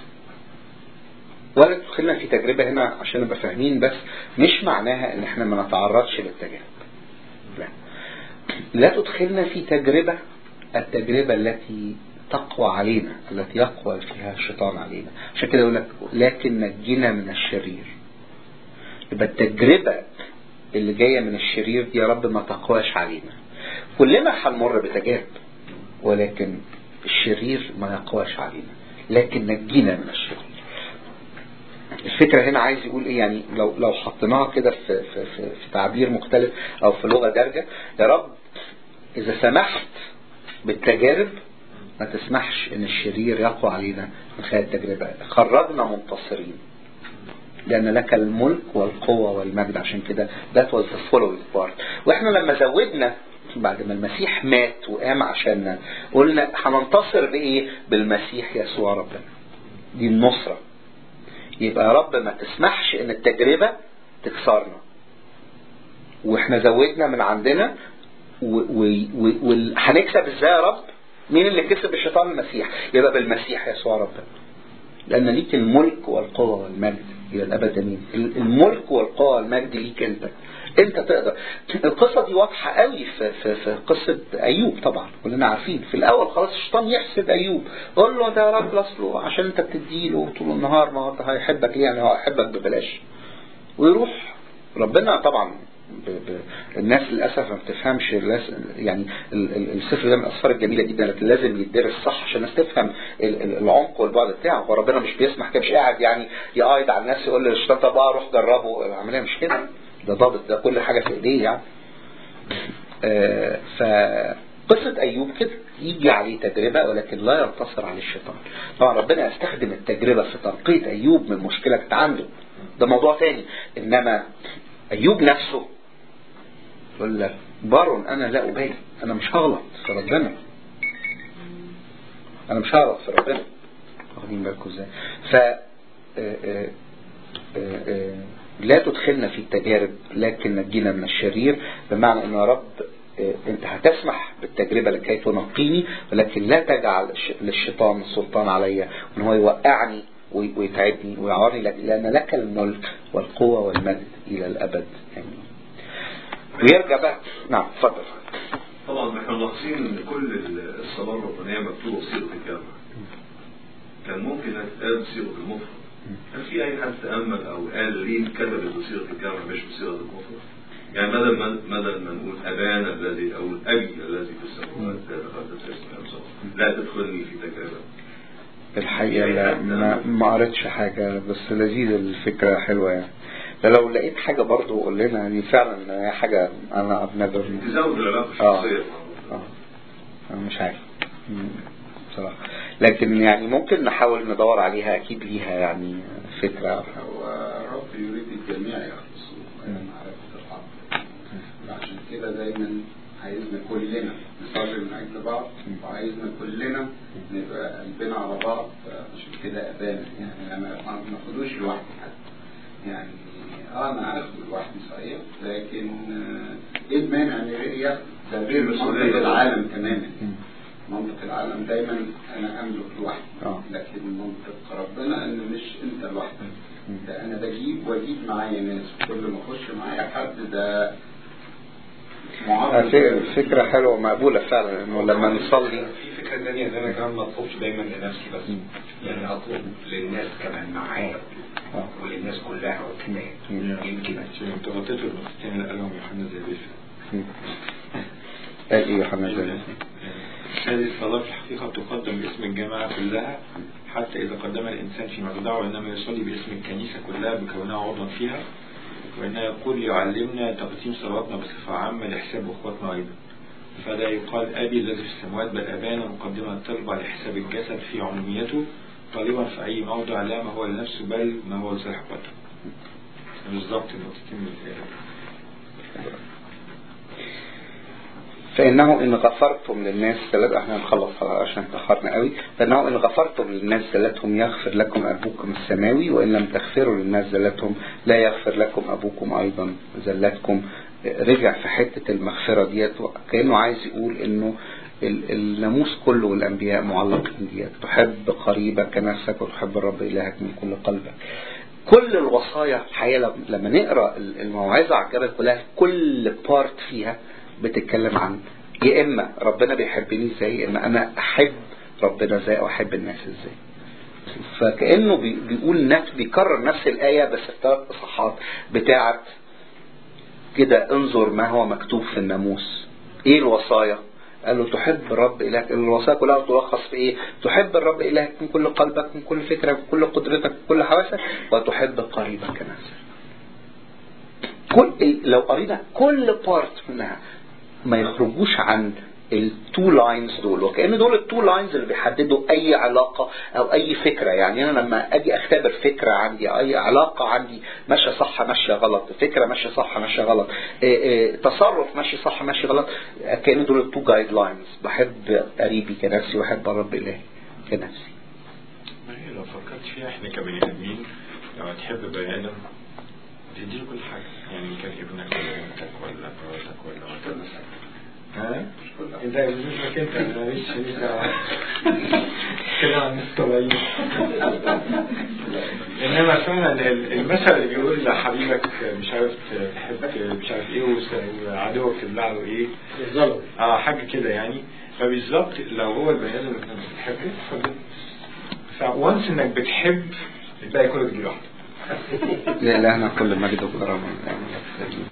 ولا تدخلنا في تجربة هنا عشان نبقى فاهمين بس مش معناها ان احنا ما نتعرضش للتجارب لا لا تدخلنا في تجربة التجربة التي تقوى علينا التي يقوى فيها الشيطان علينا عشان كده يقول لك لكن نجنا من الشرير يبقى التجربة اللي جاية من الشرير دي يا رب ما تقواش علينا كلنا هنمر بتجارب ولكن الشرير ما يقواش علينا لكن نجينا من الشرير الفكرة هنا عايز يقول ايه يعني لو لو حطيناها كده في, في, في, في تعبير مختلف او في لغة دارجة يا رب اذا سمحت بالتجارب ما تسمحش ان الشرير يقوى علينا من خلال التجربة خرجنا منتصرين لأن لك الملك والقوة والمجد عشان كده that was the following part وإحنا لما زودنا بعد ما المسيح مات وقام عشاننا قلنا هننتصر بإيه بالمسيح يسوع ربنا دي النصرة يبقى يا رب ما تسمحش ان التجربة تكسرنا واحنا زودنا من عندنا وهنكسب ازاي يا رب مين اللي كسب الشيطان المسيح يبقى بالمسيح يسوع ربنا لان ليك الملك والقوة والمجد الى الابد امين الملك والقوة والمجد ليك انت انت تقدر القصة دي واضحة قوي في, في, في قصة ايوب طبعا كلنا عارفين في الاول خلاص الشيطان يحسد ايوب قول له ده يا رب اصله عشان انت بتديله طول النهار ما هو هيحبك ليه يعني هو هيحبك ببلاش ويروح ربنا طبعا ب ب الناس للاسف ما بتفهمش يعني السفر ده من الاسفار الجميله جدا لكن لازم يدرس صح عشان الناس تفهم العمق والبعد بتاعه هو ربنا مش بيسمح كده مش قاعد يعني يقايد على الناس يقول للشيطان طب اه روح جربه العمليه مش كده ده ضابط ده كل حاجه في ايديه يعني آه فقصة أيوب كده يجي عليه تجربة ولكن لا ينتصر عليه الشيطان طبعا ربنا يستخدم التجربة في تنقية أيوب من مشكلة كانت عنده ده موضوع تاني إنما أيوب نفسه يقول لك بار أنا لا أبالي أنا مش هغلط في ربنا أنا مش هغلط في ربنا واخدين بالكم ازاي ف لا تدخلنا في التجارب لكن نجينا من الشرير بمعنى ان يا رب انت هتسمح بالتجربة لكي تنقيني ولكن لا تجعل للشيطان سلطان عليا وان هو يوقعني ويتعبني ويعورني لان لك الملك والقوة والمجد الى الابد امين ويرجع بقى نعم اتفضل طبعا احنا ملاحظين ان كل الصلاة الربانية مكتوبة بصيغة الجمع كان ممكن تتقال بصيغة المفرد هل في اي حد تأمل او قال ليه كتبت بصيغة الجمع مش بصيغة المفرد يعني بدل ما بدل ما نقول ابانا الذي او الابي الذي في السماوات لا تقدس اسمه لا تدخلني في تجربة الحقيقة لا ما, ما قريتش حاجة بس لذيذ الفكرة حلوة يعني لو لقيت حاجة برضو قول لنا يعني فعلا حاجة انا ابنذر تزود العلاقة الشخصية اه اه مش عارف بصراحة لكن يعني ممكن نحاول ندور عليها اكيد ليها يعني فكرة هو رب يريد الجميع يخلصوا معرفة الحق عشان كده دايما عايزنا كلنا نصلي من اجل بعض وعايزنا كلنا نبقى قلبنا على بعض عشان كده ابانا يعني انا ما ما اخدوش لوحدي حتى يعني اه انا اخده لوحدي صحيح لكن آه، ايه المانع ان غيري ياخد ده غير منطق العالم تماما منطق العالم دايما انا املك لوحدي آه. لكن منطق ربنا ان مش انت لوحدك ده انا بجيب واجيب معايا ناس كل ما اخش معايا حد ده معرض فكرة حلوة ومقبولة فعلا انه لما نصلي في فكرة تانية ان انا كمان ما اطلبش دايما لنفسي بس يعني اطلب للناس كمان معايا آه. وللناس كلها وكده يمكن انت غطيته النقطتين اللي قالهم يوحنا زي بيفهم قال ايه يوحنا زي هذه الصلاة في الحقيقة تقدم باسم الجامعة كلها حتى إذا قدم الإنسان في مخدعه إنما يصلي باسم الكنيسة كلها بكونها عضوا فيها وإنه يقول يعلمنا تقديم صلاتنا بصفة عامة لحساب أخواتنا أيضا فلا يقال أبي الذي في السماوات بل أبانا مقدما الطلبة لحساب الجسد في عموميته طالبا في أي موضع لا ما هو لنفسه بل ما هو لصاحبته بالظبط النقطتين من الآية فإنه إن غفرتم للناس زلات احنا هنخلص عشان تأخرنا قوي فإنه إن غفرتم للناس زلاتهم يغفر لكم أبوكم السماوي وإن لم تغفروا للناس زلاتهم لا يغفر لكم أبوكم أيضا زلاتكم رجع في حتة المغفرة ديت كأنه عايز يقول إنه ال- الناموس كله والأنبياء معلقين ديت تحب قريبك كنفسك وتحب الرب إلهك من كل قلبك كل الوصايا الحقيقة لما نقرأ الموعظة على الجبل كلها كل بارت فيها بتتكلم عن يا إما ربنا بيحبني ازاي يا إما أنا أحب ربنا ازاي أو أحب الناس ازاي فكأنه بي- بيقول نفس بيكرر نفس الآية بس في ثلاث إصحاحات بتاعت كده انظر ما هو مكتوب في الناموس ايه الوصايا قال له تحب الرب إلهك الوصايا كلها تلخص في ايه تحب الرب إلهك من كل قلبك من كل فكرك من كل قدرتك من كل حواسك وتحب قريبك كنفسك كل لو قرينا كل بارت منها ما يخرجوش عن التو لاينز دول وكأن دول التو لاينز اللي بيحددوا اي علاقة او اي فكرة يعني انا لما اجي اختبر فكرة عندي اي علاقة عندي ماشية صح ماشية غلط فكرة ماشية صح ماشية غلط إيه إيه تصرف ماشي صح ماشي غلط كأن دول التو جايد لاينز بحب قريبي كنفسي واحب الرب الهي كنفسي ما هي لو فكرت فيها احنا كبني ادمين لو هتحب بني ادم تديله كل حاجه يعني كان ابنك ولا بنتك ولا مراتك ولا ولا ها؟ انت بالنسبه انت انا لسه لسه كده عن الطبيعي انما فعلا ال- المثل اللي بيقول لحبيبك مش عارف تحب مش عارف ايه وس- وعدوك تبلع له ايه الظلم اه حاجه كده يعني فبالظبط لو هو البني ادم اللي انت بتحبه فبت- فوانس انك بتحب الباقي كله بيجي لوحده لإلهنا كل مجد وكرامة